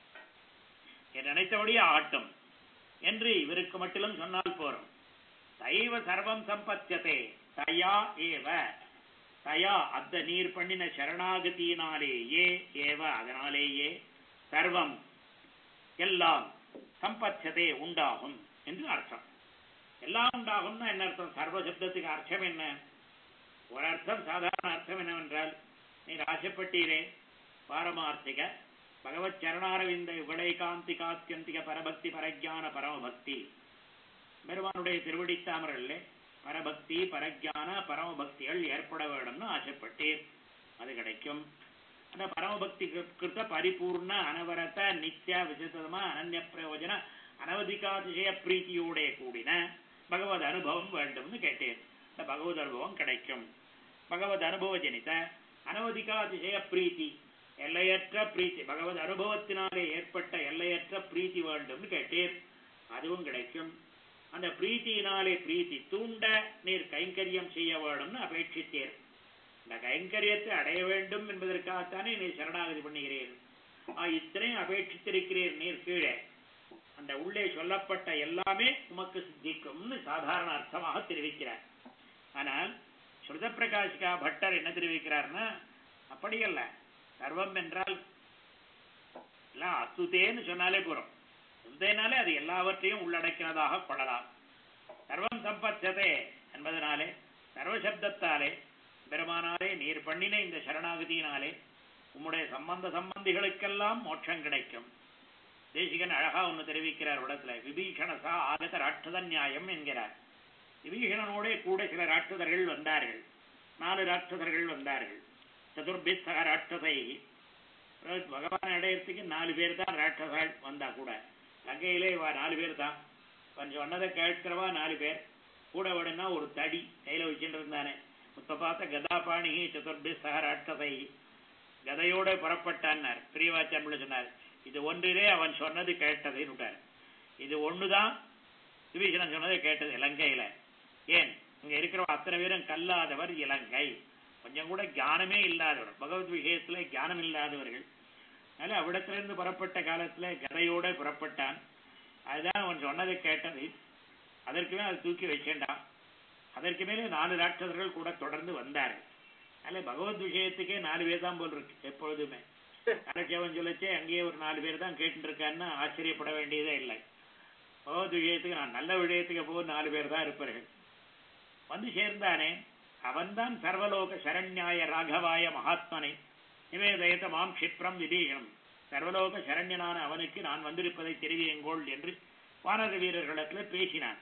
என் நினைத்தபடியே ஆட்டும் என்று இவருக்கு மட்டிலும் சொன்னால் போரும் சைவ சர்வம் சம்பத்தியதே தயா ஏவ தயா அந்த நீர் பண்ணின சரணாகதியினாலேயே ஏவ அதனாலேயே சர்வம் எல்லாம் சம்பத்தியதே உண்டாகும் என்று அர்த்தம் எல்லாம் உண்டாகும்னா என்ன அர்த்தம் சர்வ சப்தத்துக்கு அர்த்தம் என்ன ஒரு அர்த்தம் சாதாரண அர்த்தம் என்னவென்றால் நீர் ஆசைப்பட்டீரே பாரமார்த்திக பகவத் சரணாரவிந்த விளைகாந்தி காத்தியந்திக பரபக்தி பரஜான பரமபக்தி பெருமானுடைய திருவடித்தாமரல்ல பரபக்தி பரஜான பரமபக்திகள் ஏற்பட வேண்டும்னு ஆசைப்பட்டீர் அது கிடைக்கும் அந்த பரமபக்தி கிருத்த பரிபூர்ண அனவரத நித்ய விசிதமா அனன்ய பிரயோஜன அனவதிகாதிசய பிரீத்தியோட கூடின பகவத் அனுபவம் வேண்டும்னு கேட்டேன் இந்த பகவத் அனுபவம் கிடைக்கும் பகவத் அனுபவ ஜனித அனவதிகாதிசய பிரீத்தி எல்லையற்ற பிரீத்தி பகவத் அனுபவத்தினாலே ஏற்பட்ட எல்லையற்ற பிரீத்தி வேண்டும்னு கேட்டீர் அதுவும் கிடைக்கும் அந்த பிரீத்தியினாலே பிரீத்தி தூண்ட நீர் கைங்கரியம் செய்ய வேண்டும்னு அபேட்சித்தீர் இந்த கைங்கரியத்தை அடைய வேண்டும் என்பதற்காகத்தானே நீர் சரணாகதி பண்ணுகிறீர் ஆ, இத்தனையும் அபேட்சித்திருக்கிறீர் நீர் கீழே அந்த உள்ளே சொல்லப்பட்ட எல்லாமே உமக்கு சித்திக்கும்னு சாதாரண அர்த்தமாக தெரிவிக்கிறார் ஆனால் ஸ்ருத பிரகாஷிகா பட்டர் என்ன தெரிவிக்கிறார்னா அப்படி அல்ல சர்வம் என்றால் எல்லாம் அசுதேன்னு சொன்னாலே போறோம் சுத்தேனாலே அது எல்லாவற்றையும் உள்ளடக்கினதாக கொள்ளலாம் சர்வம் சம்பத்ததே என்பதனாலே சர்வசப்தத்தாலே பெருமானாலே நீர் பண்ணின இந்த சரணாகதியினாலே உம்முடைய சம்பந்த சம்பந்திகளுக்கெல்லாம் மோட்சம் கிடைக்கும் தேசிகன் அழகா ஒன்று தெரிவிக்கிறார் இடத்துல விபீஷணசா ஆகத ராட்சத நியாயம் என்கிறார் விபீஷணனோட கூட சில ராட்சதர்கள் வந்தார்கள் நாலு ராட்சதர்கள் வந்தார்கள் சதுர்பிஸ்தக ராட்சதை அதாவது பகவான் அடையறதுக்கு நாலு பேர் தான் ராட்சசாள் வந்தா கூட லங்கையிலே இவா நாலு பேர் தான் கொஞ்சம் சொன்னதை கேட்கிறவா நாலு பேர் கூட விடனா ஒரு தடி கையில வச்சுட்டு இருந்தானே இப்ப பார்த்த கதாபாணி சதுர்பி சக ராட்சதை கதையோட புறப்பட்டான்னார் பிரியவாச்சான் சொன்னார் இது ஒன்றிலே அவன் சொன்னது கேட்டதுன்னு விட்டார் இது ஒண்ணுதான் விபீஷணன் சொன்னதை கேட்டது இலங்கையில ஏன் இங்க இருக்கிற அத்தனை பேரும் கல்லாதவர் இலங்கை கொஞ்சம் கூட ஞானமே இல்லாதவர் பகவத் விஷயத்துல ஞானம் இல்லாதவர்கள் அதனால அவ்விடத்திலிருந்து புறப்பட்ட காலத்துல கதையோட புறப்பட்டான் அதுதான் அவன் சொன்னதை கேட்டது அதற்கு மேல அதை தூக்கி வச்சேன்டான் அதற்கு மேலே நாலு ராட்சதர்கள் கூட தொடர்ந்து வந்தார்கள் அதனால பகவத் விஷயத்துக்கே நாலு பேர் தான் போல் இருக்கு எப்பொழுதுமே கலச்சவன் சொல்லச்சே அங்கேயே ஒரு நாலு பேர் தான் கேட்டுட்டு இருக்கான்னு ஆச்சரியப்பட வேண்டியதே இல்லை பகவத் விஷயத்துக்கு நான் நல்ல விஷயத்துக்கு போக நாலு பேர் தான் இருப்பார்கள் வந்து சேர்ந்தானே அவன்தான் சர்வலோக சரண்யாய ராகவாய மகாத்மனை நிவேதயத்த மாம் க்ஷிப்ரம் விபீஷணம் சர்வலோக சரண்யனான அவனுக்கு நான் வந்திருப்பதை தெரிவியுங்கோள் என்று வானர வீரர்களிடத்துல பேசினான்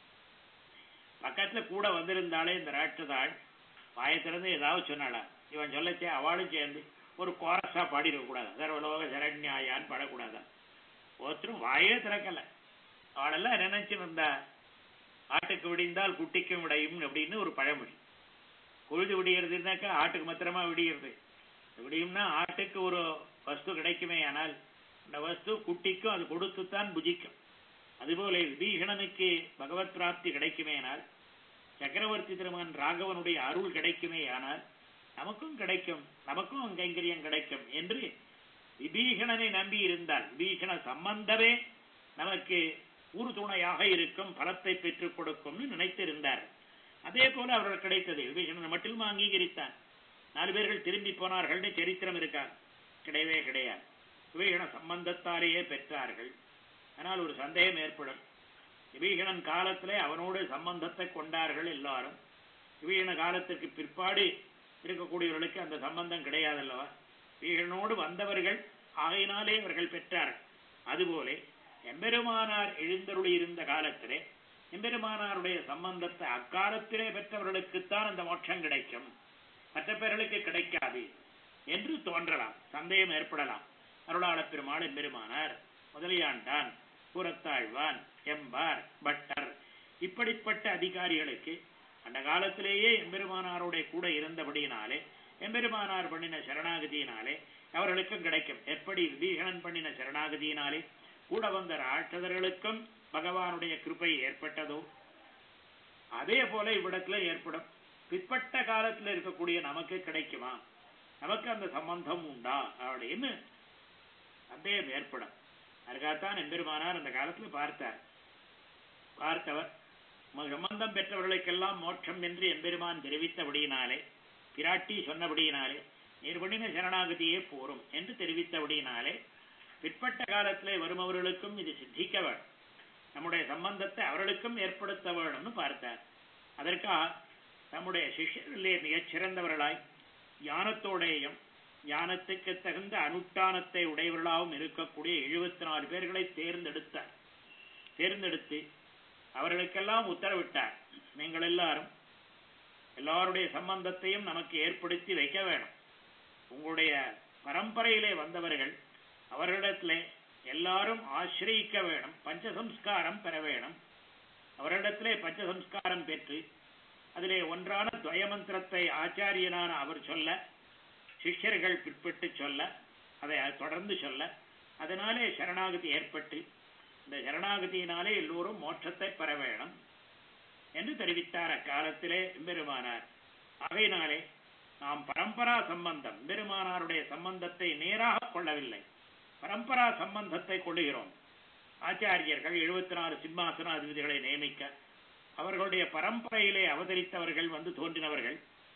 பக்கத்துல கூட வந்திருந்தாலே இந்த ராட்சதாள் வாயை திறந்து ஏதாவது சொன்னாளா இவன் சொல்லச்சே அவளும் சேர்ந்து ஒரு கோரஸா பாடிட கூடாது சர்வலோக சரண்யாயான்னு பாடக்கூடாதா ஒருத்தரும் வாயே திறக்கல அவளெல்லாம் நினைச்சு வந்தா ஆட்டுக்கு விடிந்தால் குட்டிக்கும் விடையும் அப்படின்னு ஒரு பழமொழி பொழுது விடியறதுனாக்கா ஆட்டுக்கு மாத்திரமா விடியறது விடியும்னா ஆட்டுக்கு ஒரு வஸ்து கிடைக்குமே ஆனால் அந்த வஸ்து குட்டிக்கும் அது கொடுத்துத்தான் புஜிக்கும் அதுபோல விபீஷணனுக்கு பகவத் பிராப்தி கிடைக்குமேனால் சக்கரவர்த்தி திருமகன் ராகவனுடைய அருள் கிடைக்குமே ஆனால் நமக்கும் கிடைக்கும் நமக்கும் கைங்கரியம் கிடைக்கும் என்று விபீஷணனை நம்பி இருந்தால் விபீஷண சம்பந்தமே நமக்கு உறுதுணையாக இருக்கும் பலத்தை பெற்றுக் கொடுக்கும்னு நினைத்திருந்தார் அதே போல அவர்கள் கிடைத்தது விபீஷணன் மட்டும் அங்கீகரித்தான் நாலு பேர்கள் திரும்பி போனார்கள்னு சரித்திரம் இருக்கா கிடையவே கிடையாது விபீஷண சம்பந்தத்தாலேயே பெற்றார்கள் ஆனால் ஒரு சந்தேகம் ஏற்படும் விபீஷணன் காலத்திலே அவனோடு சம்பந்தத்தை கொண்டார்கள் எல்லாரும் விபீஷண காலத்திற்கு பிற்பாடு இருக்கக்கூடியவர்களுக்கு அந்த சம்பந்தம் கிடையாதல்லவா விபீஷணனோடு வந்தவர்கள் ஆகையினாலே அவர்கள் பெற்றார்கள் அதுபோல எம்பெருமானார் எழுந்தருளி இருந்த காலத்திலே எம்பெருமானாருடைய சம்பந்தத்தை அக்காலத்திலே பெற்றவர்களுக்குத்தான் அந்த மோட்சம் கிடைக்கும் மற்ற பேர்களுக்கு கிடைக்காது என்று தோன்றலாம் சந்தேகம் ஏற்படலாம் அருளாளப் பெருமாள் எம்பெருமானார் முதலியாண்டான் கூரத்தாழ்வான் எம்பார் பட்டர் இப்படிப்பட்ட அதிகாரிகளுக்கு அந்த காலத்திலேயே எம்பெருமானாரோட கூட இருந்தபடியினாலே எம்பெருமானார் பண்ணின சரணாகதியினாலே அவர்களுக்கும் கிடைக்கும் எப்படி விபீஷணன் பண்ணின சரணாகதியினாலே கூட வந்த ராட்சதர்களுக்கும் பகவானுடைய கிருபை ஏற்பட்டதோ அதே போல இவ்விடத்துல ஏற்படும் பிற்பட்ட காலத்துல இருக்கக்கூடிய நமக்கு கிடைக்குமா நமக்கு அந்த சம்பந்தம் உண்டா அப்படின்னு சந்தேகம் ஏற்படும் அதுக்காகத்தான் எம்பெருமானார் அந்த காலத்துல பார்த்தார் பார்த்தவர் சம்பந்தம் பெற்றவர்களுக்கெல்லாம் மோட்சம் என்று எம்பெருமான் தெரிவித்தபடியினாலே பிராட்டி சொன்னபடியினாலே நீர் பண்ணின சரணாகதியே போரும் என்று தெரிவித்தபடியினாலே பிற்பட்ட காலத்திலே வருபவர்களுக்கும் இது சித்திக்க வேணும் நம்முடைய சம்பந்தத்தை அவர்களுக்கும் ஏற்படுத்த வேணும்னு பார்த்தார் அதற்காக நம்முடைய சிஷ்யர்களே மிகச் சிறந்தவர்களாய் ஞானத்தோடையும் ஞானத்துக்கு தகுந்த அனுஷ்டானத்தை உடையவர்களாகவும் இருக்கக்கூடிய எழுபத்தி நாலு பேர்களை தேர்ந்தெடுத்தார் தேர்ந்தெடுத்து அவர்களுக்கெல்லாம் உத்தரவிட்டார் நீங்கள் எல்லாரும் எல்லாருடைய சம்பந்தத்தையும் நமக்கு ஏற்படுத்தி வைக்க வேணும் உங்களுடைய பரம்பரையிலே வந்தவர்கள் அவர்களிடத்திலே எல்லாரும் ஆசிரியிக்க வேணும் பஞ்சசம்ஸ்காரம் பெற வேணும் அவரிடத்திலே பஞ்சசம்ஸ்காரம் பெற்று அதிலே ஒன்றான துவயமந்திரத்தை ஆச்சாரியனான அவர் சொல்ல சிஷ்யர்கள் பிற்பட்டு சொல்ல அதை தொடர்ந்து சொல்ல அதனாலே சரணாகதி ஏற்பட்டு இந்த சரணாகதியினாலே எல்லோரும் மோட்சத்தை பெற வேணும் என்று தெரிவித்தார் அக்காலத்திலே எம்பெருமானார் ஆகையினாலே நாம் பரம்பரா சம்பந்தம் எம்பெருமானாருடைய சம்பந்தத்தை நேராக கொள்ளவில்லை பரம்பரா சம்பந்தத்தை கொள்ளுகிறோம் ஆச்சாரியர்கள் எழுபத்தி நாலு சிம்மாசனாதிபதிகளை நியமிக்க அவர்களுடைய பரம்பரையிலே அவதரித்தவர்கள் வந்து தோன்றினவர்கள்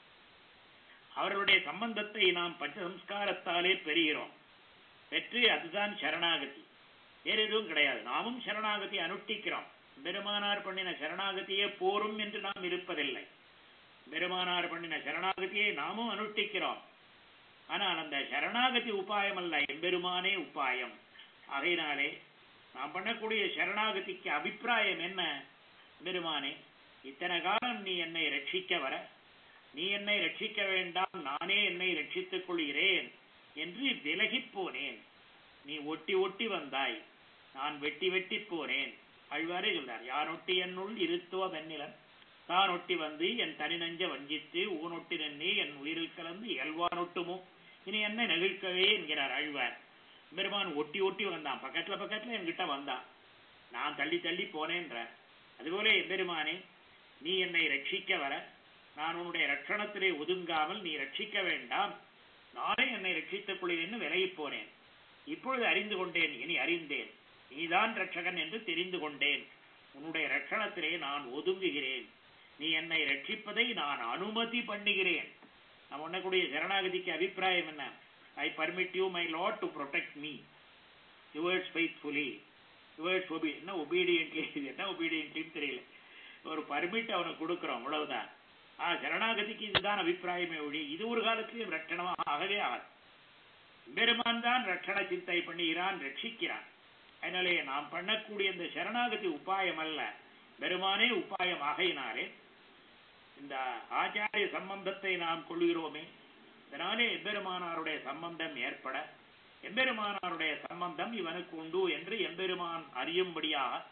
அவர்களுடைய சம்பந்தத்தை நாம் பஞ்சசம்ஸ்காரத்தாலே பெறுகிறோம் பெற்று அதுதான் சரணாகதி வேறு எதுவும் கிடையாது நாமும் சரணாகதி அனுஷ்டிக்கிறோம் பெருமானார் பண்ணின சரணாகதியே போரும் என்று நாம் இருப்பதில்லை பெருமானார் பண்ணின சரணாகதியை நாமும் அனுஷ்டிக்கிறோம் ஆனால் அந்த சரணாகதி உபாயம் அல்ல எம்பெருமானே உபாயம் ஆகையினாலே நாம் பண்ணக்கூடிய சரணாகதிக்கு அபிப்பிராயம் என்ன பெருமானே இத்தனை காலம் நீ என்னை ரட்சிக்க வர நீ என்னை ரட்சிக்க வேண்டாம் நானே என்னை ரட்சித்துக் கொள்கிறேன் என்று விலகிப் போனேன் நீ ஒட்டி ஒட்டி வந்தாய் நான் வெட்டி வெட்டி போனேன் அழ்வாரே சொல்றார் யான் ஒட்டி என்னுள் இருத்துவ வெண்ணிலன் தான் ஒட்டி வந்து என் தனி நஞ்ச வஞ்சித்து ஊனொட்டி நின்னே என் உயிரில் கலந்து இயல்பானொட்டுமோ இனி என்ன நெகிழ்க்கவே என்கிறார் அழ்வார் பெருமான் ஒட்டி ஒட்டி வந்தான் பக்கத்துல பக்கத்துல என்கிட்ட வந்தான் நான் தள்ளி தள்ளி போனேன்ற அதுபோல எம்பெருமானே நீ என்னை ரட்சிக்க வர நான் உன்னுடைய ரட்சணத்திலே ஒதுங்காமல் நீ ரட்சிக்க வேண்டாம் நானே என்னை ரட்சித்துக் கொள்கிறேன்னு விலகிப் போனேன் இப்பொழுது அறிந்து கொண்டேன் இனி அறிந்தேன் நீதான் ரட்சகன் என்று தெரிந்து கொண்டேன் உன்னுடைய ரட்சணத்திலே நான் ஒதுங்குகிறேன் நீ என்னை ரட்சிப்பதை நான் அனுமதி பண்ணுகிறேன் நான் உன்னக்கூடிய சரணாகதிக்கு அபிப்பிராயம் என்ன I permit you my lord to protect me yours faithfully yours ஒபி என்ன ஒபீடியன்ட்லி இது என்ன ஒபீடியன்ட்லின்னு தெரியல ஒரு பர்மிட் அவனுக்கு கொடுக்குறோம் அவ்வளவுதான் ஆ சரணாகதிக்கு இதுதான் அபிப்பிராயமே ஒழி இது ஒரு காலத்திலும் ரட்சணமாக ஆகவே ஆகாது பெருமான் தான் ரட்சண சிந்தை பண்ணுகிறான் ரட்சிக்கிறான் அதனாலே நாம் பண்ணக்கூடிய இந்த சரணாகதி உபாயம் அல்ல பெருமானே உபாயம் ஆகையினாலே இந்த ஆச்சாரிய சம்பந்தத்தை நாம் கொள்கிறோமே இதனாலே எம்பெருமானாருடைய சம்பந்தம் ஏற்பட எம்பெருமானாருடைய சம்பந்தம் இவனுக்கு உண்டு என்று எம்பெருமான் அறியும்படியாக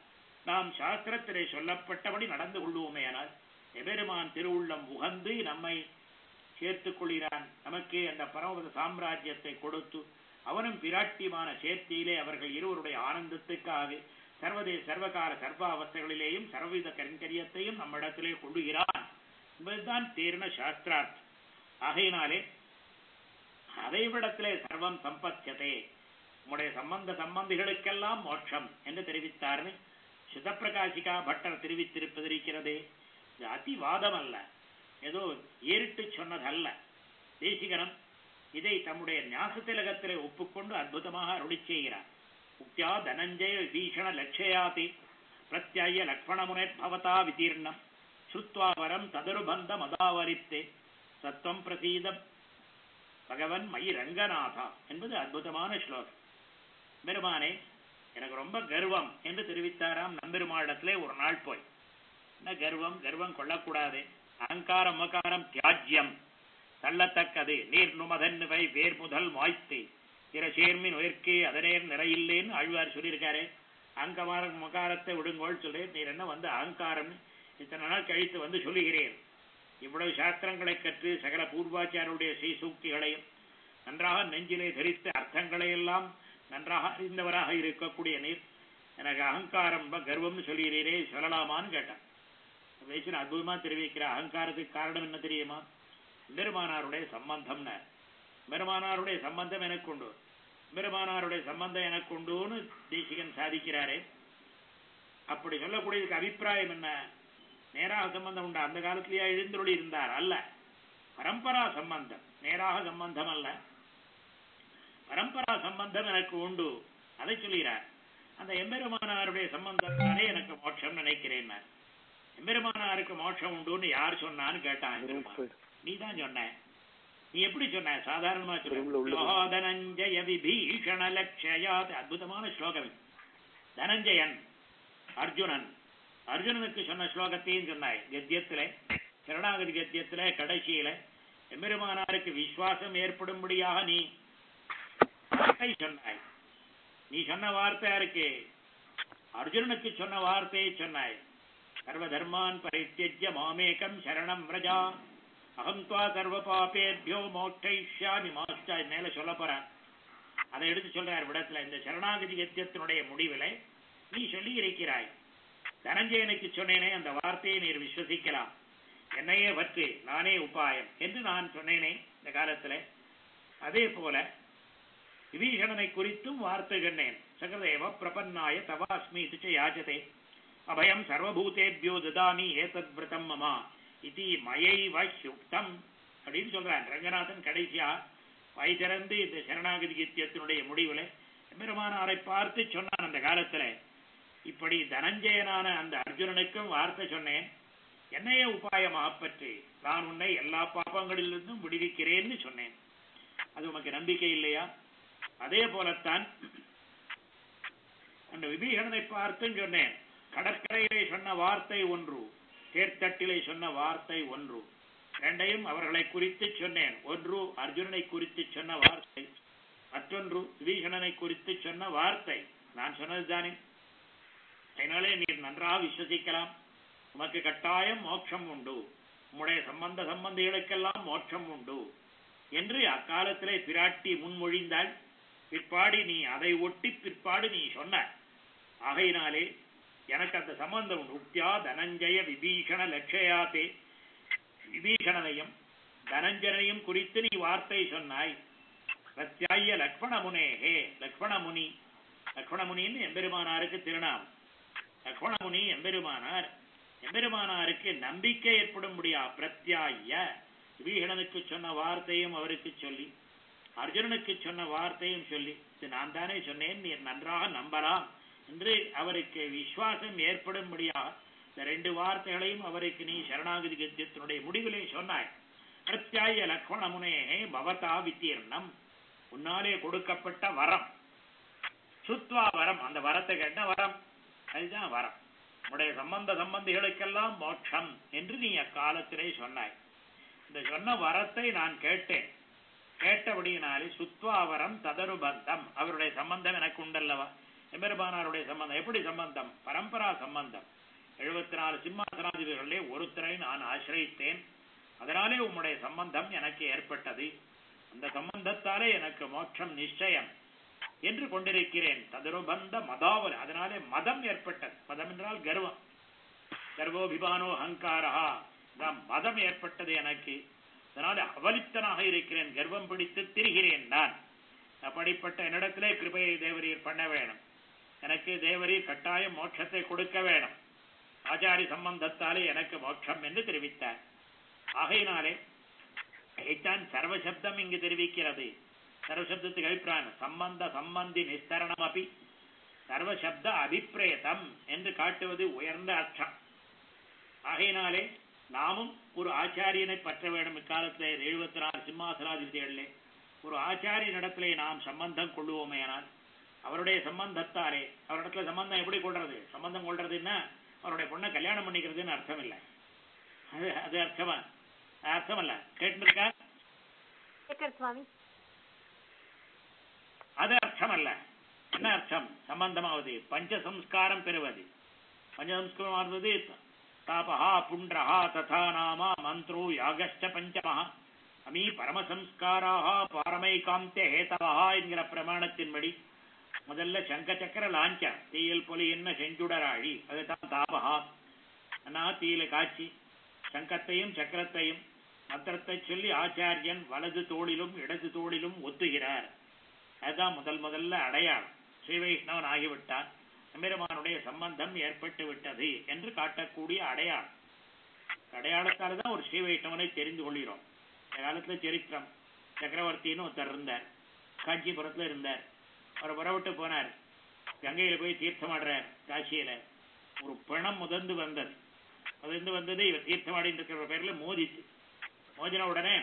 நாம் சாஸ்திரத்திலே சொல்லப்பட்டபடி நடந்து கொள்வோமேயானால் எபெருமான் திருவுள்ளம் உகந்து நம்மை சேர்த்துக் கொள்கிறான் நமக்கு அந்த பரமபத சாம்ராஜ்யத்தை கொடுத்து அவனும் பிராட்டியமான சேர்த்தியிலே அவர்கள் இருவருடைய ஆனந்தத்துக்காக சர்வதேச சர்வகால சர்வாவஸ்தைகளிலேயும் சர்வவித கரிங்கரியத்தையும் நம்மிடத்திலே கொள்ளுகிறான் என்பதுதான் தேர்ன சாஸ்திரார்த்தம் ஆகையினாலே அதைவிடத்திலே சர்வம் சம்பத்தியதே உம்முடைய சம்பந்த சம்பந்திகளுக்கெல்லாம் மோட்சம் என்று தெரிவித்தார்னு சிதப்பிரகாசிகா பட்டர் தெரிவித்திருப்பதிருக்கிறதே இது அதிவாதம் அல்ல ஏதோ ஏறிட்டு சொன்னதல்ல தேசிகரம் இதை தம்முடைய ஞாசத்திலகத்திலே ஒப்புக்கொண்டு அற்புதமாக அருளி செய்கிறார் உக்தியா தனஞ்சய விபீஷண லட்சயாதி பிரத்யாய லக்ஷ்மணமுனே பவதா விதீர்ணம் ஸ்ருத்வா வரம் ததருபந்த மதாவரித்தே சத்வம் பிரசீத பகவன் மயி ரங்கநாதா என்பது அற்புதமான ஸ்லோகம் பெருமானே எனக்கு ரொம்ப கர்வம் என்று தெரிவித்தாராம் நம்பெருமானிடத்திலே ஒரு நாள் போய் என்ன கர்வம் கர்வம் கொள்ளக்கூடாது அகங்காரம் மகாரம் தியாஜ்யம் தள்ளத்தக்கது நீர் நுமதன்னுவை வேர் முதல் வாய்த்து பிற சேர்மின் உயர்க்கு அதனேர் நிறையில்லேன்னு ஆழ்வார் சொல்லியிருக்காரு அங்கமார மகாரத்தை விடுங்கோள் சொல்லி நீர் என்ன வந்து அகங்காரம் இத்தனை நாள் கழித்து வந்து சொல்லுகிறேன் இவ்வளவு சாஸ்திரங்களை கற்று சகல பூர்வாச்சாருடைய ஸ்ரீசூக்திகளையும் நன்றாக நெஞ்சிலே தரித்து அர்த்தங்களை எல்லாம் நன்றாக அறிந்தவராக இருக்கக்கூடிய நீர் எனக்கு அகங்காரம் ரொம்ப கர்வம்னு சொல்கிறீரே சொல்லலாமான்னு கேட்டான் பேசின அற்புதமா தெரிவிக்கிற அகங்காரத்துக்கு காரணம் என்ன தெரியுமா பெருமானாருடைய சம்பந்தம்னு பெருமானாருடைய சம்பந்தம் எனக்கு உண்டு பெருமானாருடைய சம்பந்தம் எனக்கு உண்டுன்னு தேசிகன் சாதிக்கிறாரே அப்படி சொல்லக்கூடியதுக்கு அபிப்பிராயம் என்ன நேராக சம்பந்தம் உண்டு அந்த காலத்திலேயே எழுந்தருளி இருந்தார் அல்ல பரம்பரா சம்பந்தம் நேராக சம்பந்தம் அல்ல பரம்பரா சம்பந்தம் எனக்கு உண்டு அதை சொல்கிறார் அந்த எம்பெருமானாருடைய சம்பந்தத்தாலே எனக்கு மோட்சம் நினைக்கிறேன் நான் எம்பெருமானாருக்கு மோட்சம் உண்டுன்னு யார் சொன்னான்னு கேட்டான் எம்பெருமான் நீ தான் சொன்ன நீ எப்படி சொன்ன சாதாரணமா சொல்ல தனஞ்சய விபீஷண லட்சயாத் அற்புதமான ஸ்லோகம் இது. தனஞ்சயன் அர்ஜுனன் அர்ஜுனனுக்கு சொன்ன ஸ்லோகத்தையும் சொன்னாய் கத்தியத்திலே சரணாகதி கத்தியத்திலே கடைசியில எம்பெருமானாருக்கு விசுவாசம் ஏற்படும்படியாக நீ வார்த்தை சொன்னாய் நீ சொன்ன வார்த்தை யாருக்கு அர்ஜுனனுக்கு சொன்ன வார்த்தையை சொன்னாய் சர்வ தர்மான் பரித்தியஜ்ய மாமேகம் சரணம் விரஜா அகம் துவா சர்வ பாபேபியோ மோட்சயிஷ்யாமி மாஸ்டா மேல சொல்ல போறான் அதை எடுத்து சொல்றார் விடத்துல இந்த சரணாகதி கத்தியத்தினுடைய முடிவில நீ சொல்லி இருக்கிறாய் தனஞ்சயனுக்கு சொன்னேனே அந்த வார்த்தையை நீர் விஸ்வசிக்கலாம் என்னையே பற்றி நானே உபாயம் என்று நான் சொன்னேனே இந்த காலத்துல அதே போல விபீஷணனை குறித்தும் வார்த்தை சொன்னேன் சகதேவ பிரபன்னாய தவாஸ்மி இது யாஜதே அபயம் சர்வபூதேபியோ ததாமி ஏதத் விரதம் மமா இது மயைவ சுக்தம் அப்படின்னு சொல்றான் ரங்கநாதன் கடைசியா வாய் திறந்து இந்த சரணாகதி கீத்தியத்தினுடைய முடிவுல பெருமானாரை பார்த்து சொன்னான் அந்த காலத்துல இப்படி தனஞ்சயனான அந்த அர்ஜுனனுக்கும் வார்த்தை சொன்னேன் என்னைய உபாயமாக பற்றி நான் உன்னை எல்லா பாப்பங்களிலிருந்தும் விடுவிக்கிறேன்னு சொன்னேன் அது உமக்கு நம்பிக்கை இல்லையா அதே போலத்தான் அந்த விபீஷணனை பார்த்தும் சொன்னேன் கடற்கரையிலே சொன்ன வார்த்தை ஒன்று தேர்த்தட்டிலே சொன்ன வார்த்தை ஒன்று இரண்டையும் அவர்களை குறித்து சொன்னேன் ஒன்று அர்ஜுனனை குறித்து சொன்ன வார்த்தை மற்றொன்று விபீஷணனை குறித்து சொன்ன வார்த்தை நான் சொன்னதுதானே அதனாலே நீர் நன்றாக விசுவசிக்கலாம் உமக்கு கட்டாயம் மோட்சம் உண்டு உம்முடைய சம்பந்த சம்பந்திகளுக்கெல்லாம் மோட்சம் உண்டு என்று அக்காலத்திலே பிராட்டி முன்மொழிந்தாள் பிற்பாடு நீ அதை ஒட்டி பிற்பாடு நீ சொன்ன ஆகையினாலே எனக்கு அந்த சம்பந்தம் உண்டு உக்தியா தனஞ்சய விபீஷண லட்சயாத்தே விபீஷணனையும் தனஞ்சனையும் குறித்து நீ வார்த்தை சொன்னாய் பிரத்யாய லக்ஷ்மண முனேஹே லக்ஷ்மண முனி லக்ஷ்மண முனின்னு எம்பெருமானாருக்கு திருநாம் லக்ஷ்மண முனி எம்பெருமானார் எம்பெருமானாருக்கு நம்பிக்கை ஏற்படும்படியா பிரத்யாய விபீஷணனுக்கு சொன்ன வார்த்தையும் அவருக்கு சொல்லி அர்ஜுனனுக்கு சொன்ன வார்த்தையும் சொல்லி இது நான் தானே சொன்னேன் நீர் நன்றாக நம்பலாம் என்று அவருக்கு விசுவாசம் ஏற்படும்படியாக இந்த ரெண்டு வார்த்தைகளையும் அவருக்கு நீ சரணாகதி கத்தியத்தினுடைய முடிவிலே சொன்னாய் பிரத்யாய லக்ஷ்மண முனேகே பவதா வித்தீர்ணம் உன்னாலே கொடுக்கப்பட்ட வரம் சுத்வா வரம் அந்த வரத்தை கேட்ட வரம் அதுதான் வரம் உடைய சம்பந்த சம்பந்திகளுக்கெல்லாம் மோட்சம் என்று நீ அக்காலத்திலே சொன்னாய் இந்த சொன்ன வரத்தை நான் கேட்டேன் கேட்டபடியினாலே சுத்வாவரம் ததருபந்தம் அவருடைய சம்பந்தம் எனக்கு உண்டல்லவா எம்பெருமானாருடைய சம்பந்தம் எப்படி சம்பந்தம் பரம்பரா சம்பந்தம் எழுபத்தி நாலு சிம்மாசனாதிபதிகளிலே ஒருத்தரை நான் ஆசிரியித்தேன் அதனாலே உம்முடைய சம்பந்தம் எனக்கு ஏற்பட்டது அந்த சம்பந்தத்தாலே எனக்கு மோட்சம் நிச்சயம் என்று கொண்டிருக்கிறேன் ததுருபந்த மதாவல் அதனாலே மதம் ஏற்பட்டது மதம் என்றால் கர்வம் கர்வோபிமானோ அகங்காரா தான் மதம் ஏற்பட்டது எனக்கு அதனால அவலித்தனாக இருக்கிறேன் கர்வம் பிடித்து திரிகிறேன் நான் அப்படிப்பட்ட என்னிடத்திலே கிருபையை தேவரீர் பண்ண வேணும் எனக்கு தேவரீர் கட்டாயம் மோட்சத்தை கொடுக்க வேணும் ஆச்சாரி சம்பந்தத்தாலே எனக்கு மோட்சம் என்று தெரிவித்தார் ஆகையினாலே இதைத்தான் சர்வசப்தம் இங்கு தெரிவிக்கிறது சர்வசப்தத்துக்கு அபிப்பிராயம் சம்பந்த சம்பந்தி நிஸ்தரணம் அப்படி சர்வசப்த அபிப்பிரேதம் என்று காட்டுவது உயர்ந்த அர்த்தம் ஆகையினாலே நாமும் ஒரு ஆச்சாரியனை பற்ற வேண்டும் இக்காலத்திலே எழுபத்தி நாலு சிம்மாசனாதிபதிகளிலே ஒரு ஆச்சாரியனிடத்திலே நாம் சம்பந்தம் கொள்ளுவோமேனால் அவருடைய சம்பந்தத்தாலே அவரிடத்துல சம்பந்தம் எப்படி கொள்றது சம்பந்தம் கொள்றதுன்னா அவருடைய பொண்ணை கல்யாணம் பண்ணிக்கிறதுன்னு அர்த்தம் இல்லை அது அது அர்த்தமா அர்த்தம் இல்ல கேட்டுருக்கா கேட்கறது சுவாமி அது அர்த்தம் அல்ல என்ன அர்த்தம் சம்பந்தமாவது பஞ்சசம்ஸ்காரம் பெறுவது பஞ்சசம்ஸ்காரமாவது தாபஹா புண்டரஹா ததா நாமா மந்த்ரோ யாகஷ்ட பஞ்சமஹ அமீ பரமசம்ஸ்காராக பாரமைகாந்தே ஹேதவஹா என்கிற பிரமாணத்தின்படி முதல்ல சங்க சக்கர லாஞ்ச தீயில் பொலி என்ன செஞ்சுடராழி அதுதான் தாபஹா அண்ணா தீயில காய்ச்சி சங்கத்தையும் சக்கரத்தையும் மந்திரத்தை சொல்லி ஆச்சாரியன் வலது தோளிலும் இடது தோளிலும் ஒத்துகிறார் அதுதான் முதல் முதல்ல அடையாளம் ஸ்ரீ வைஷ்ணவன் ஆகிவிட்டான் எம்பெருமானுடைய சம்பந்தம் ஏற்பட்டு விட்டது என்று காட்டக்கூடிய அடையாளம் அடையாளத்தால தான் ஒரு ஸ்ரீ வைஷ்ணவனை தெரிந்து கொள்கிறோம் இந்த காலத்துல சரித்திரம் சக்கரவர்த்தின்னு ஒருத்தர் இருந்தார் காஞ்சிபுரத்துல இருந்தார் அவர் புறப்பட்டு போனார் கங்கையில போய் தீர்த்தமாடுறார் காசியில ஒரு பிணம் முதந்து வந்தது முதந்து வந்தது இவர் தீர்த்தமாடின்னு இருக்கிற பேர்ல மோதிச்சு மோதின உடனே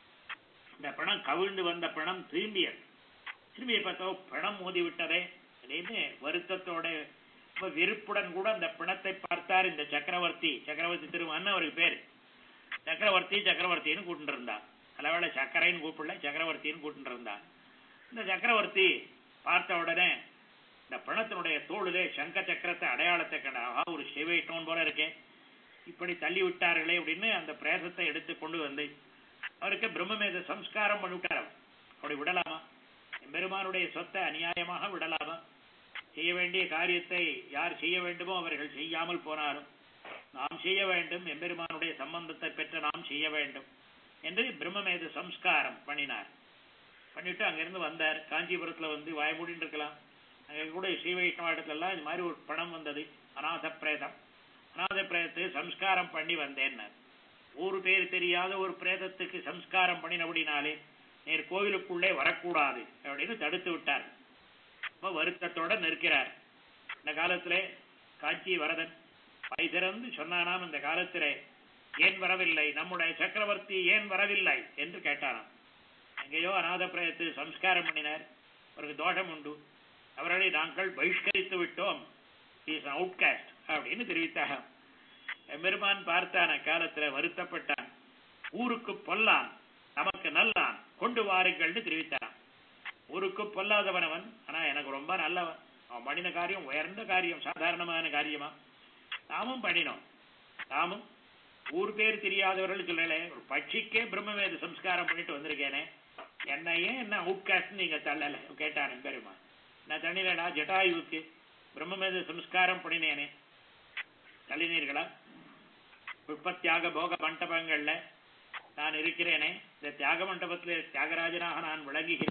இந்த பிணம் கவிழ்ந்து வந்த பிணம் திரும்பியது திரும்பிய பார்த்தோ பிணம் மோதி விட்டதே அப்படின்னு வருத்தத்தோட ரொம்ப வெறுப்புடன் கூட அந்த பிணத்தை பார்த்தார் இந்த சக்கரவர்த்தி சக்கரவர்த்தி திருமகன் அவருக்கு பேரு சக்கரவர்த்தி சக்கரவர்த்தின்னு கூட்டிட்டு இருந்தான் அளவேளை சக்கரைன்னு கூப்பிடல சக்கரவர்த்தின்னு கூட்டிட்டு இருந்தான் இந்த சக்கரவர்த்தி பார்த்த உடனே இந்த பிணத்தினுடைய தோளிலே சங்க சக்கரத்தை அடையாளத்தை கண்ட ஆஹா ஒரு சிவைட்டோன் போல இருக்கே இப்படி தள்ளி விட்டார்களே அப்படின்னு அந்த பிரேதத்தை எடுத்து கொண்டு வந்து அவருக்கு பிரம்மமேத சம்ஸ்காரம் பண்ணிவிட்டார் அவர் அப்படி விடலாமா எம்பெருமானுடைய சொத்தை அநியாயமாக விடலாமா செய்ய வேண்டிய காரியத்தை யார் செய்ய வேண்டுமோ அவர்கள் செய்யாமல் போனாலும் நாம் செய்ய வேண்டும் எம்பெருமானுடைய சம்பந்தத்தை பெற்று நாம் செய்ய வேண்டும் என்று பிரம்மமேத சம்ஸ்காரம் பண்ணினார் பண்ணிட்டு அங்கிருந்து வந்தார் காஞ்சிபுரத்துல வந்து வாய்மூடின்னு இருக்கலாம் அங்க கூட ஸ்ரீ வைஷ்ணவ இடத்துலலாம் இது மாதிரி ஒரு பணம் வந்தது அநாத பிரேதம் அநாத பிரேதத்தை சம்ஸ்காரம் பண்ணி வந்தேன்னார் ஒரு பேர் தெரியாத ஒரு பிரேதத்துக்கு சம்ஸ்காரம் பண்ணினபடினாலே நேர் கோவிலுக்குள்ளே வரக்கூடாது அப்படின்னு தடுத்து விட்டார் ரொம்ப வருத்தத்தோட நிற்கிறார் இந்த காலத்திலே காஞ்சி வரதன் வாய் திறந்து சொன்னானாம் இந்த காலத்திலே ஏன் வரவில்லை நம்முடைய சக்கரவர்த்தி ஏன் வரவில்லை என்று கேட்டாராம் எங்கேயோ அநாத பிரயத்து சம்ஸ்காரம் பண்ணினார் அவருக்கு தோஷம் உண்டு அவர்களை நாங்கள் பகிஷ்கரித்து விட்டோம் இஸ் அவுட்காஸ்ட் அப்படின்னு தெரிவித்தாங்க எம்பெருமான் பார்த்தான் அக்காலத்துல வருத்தப்பட்டான் ஊருக்கு பொல்லான் நமக்கு நல்லான் கொண்டு வாருங்கள்னு தெரிவித்தான் ஊருக்கு பொல்லாதவனவன் ஆனா எனக்கு ரொம்ப நல்லவன் அவன் பண்ணின காரியம் உயர்ந்த காரியம் சாதாரணமான காரியமா நாமும் பண்ணினோம் நாமும் ஊர் பேர் தெரியாதவர்கள் சொல்லல ஒரு பட்சிக்கே பிரம்மவேத சம்ஸ்காரம் பண்ணிட்டு வந்திருக்கேனே என்னையே என்ன அவுட்காஸ்ட் நீங்க தள்ளல கேட்டான் பெருமா நான் தண்ணிலடா ஜட்டாயுவுக்கு பிரம்மவேத சம்ஸ்காரம் பண்ணினேனே தள்ளினீர்களா உற்பத்தியாக போக மண்டபங்கள்ல நான் இருக்கிறேனே இந்த தியாக மண்டபத்திலே தியாகராஜனாக நான் விளங்குகிறேன்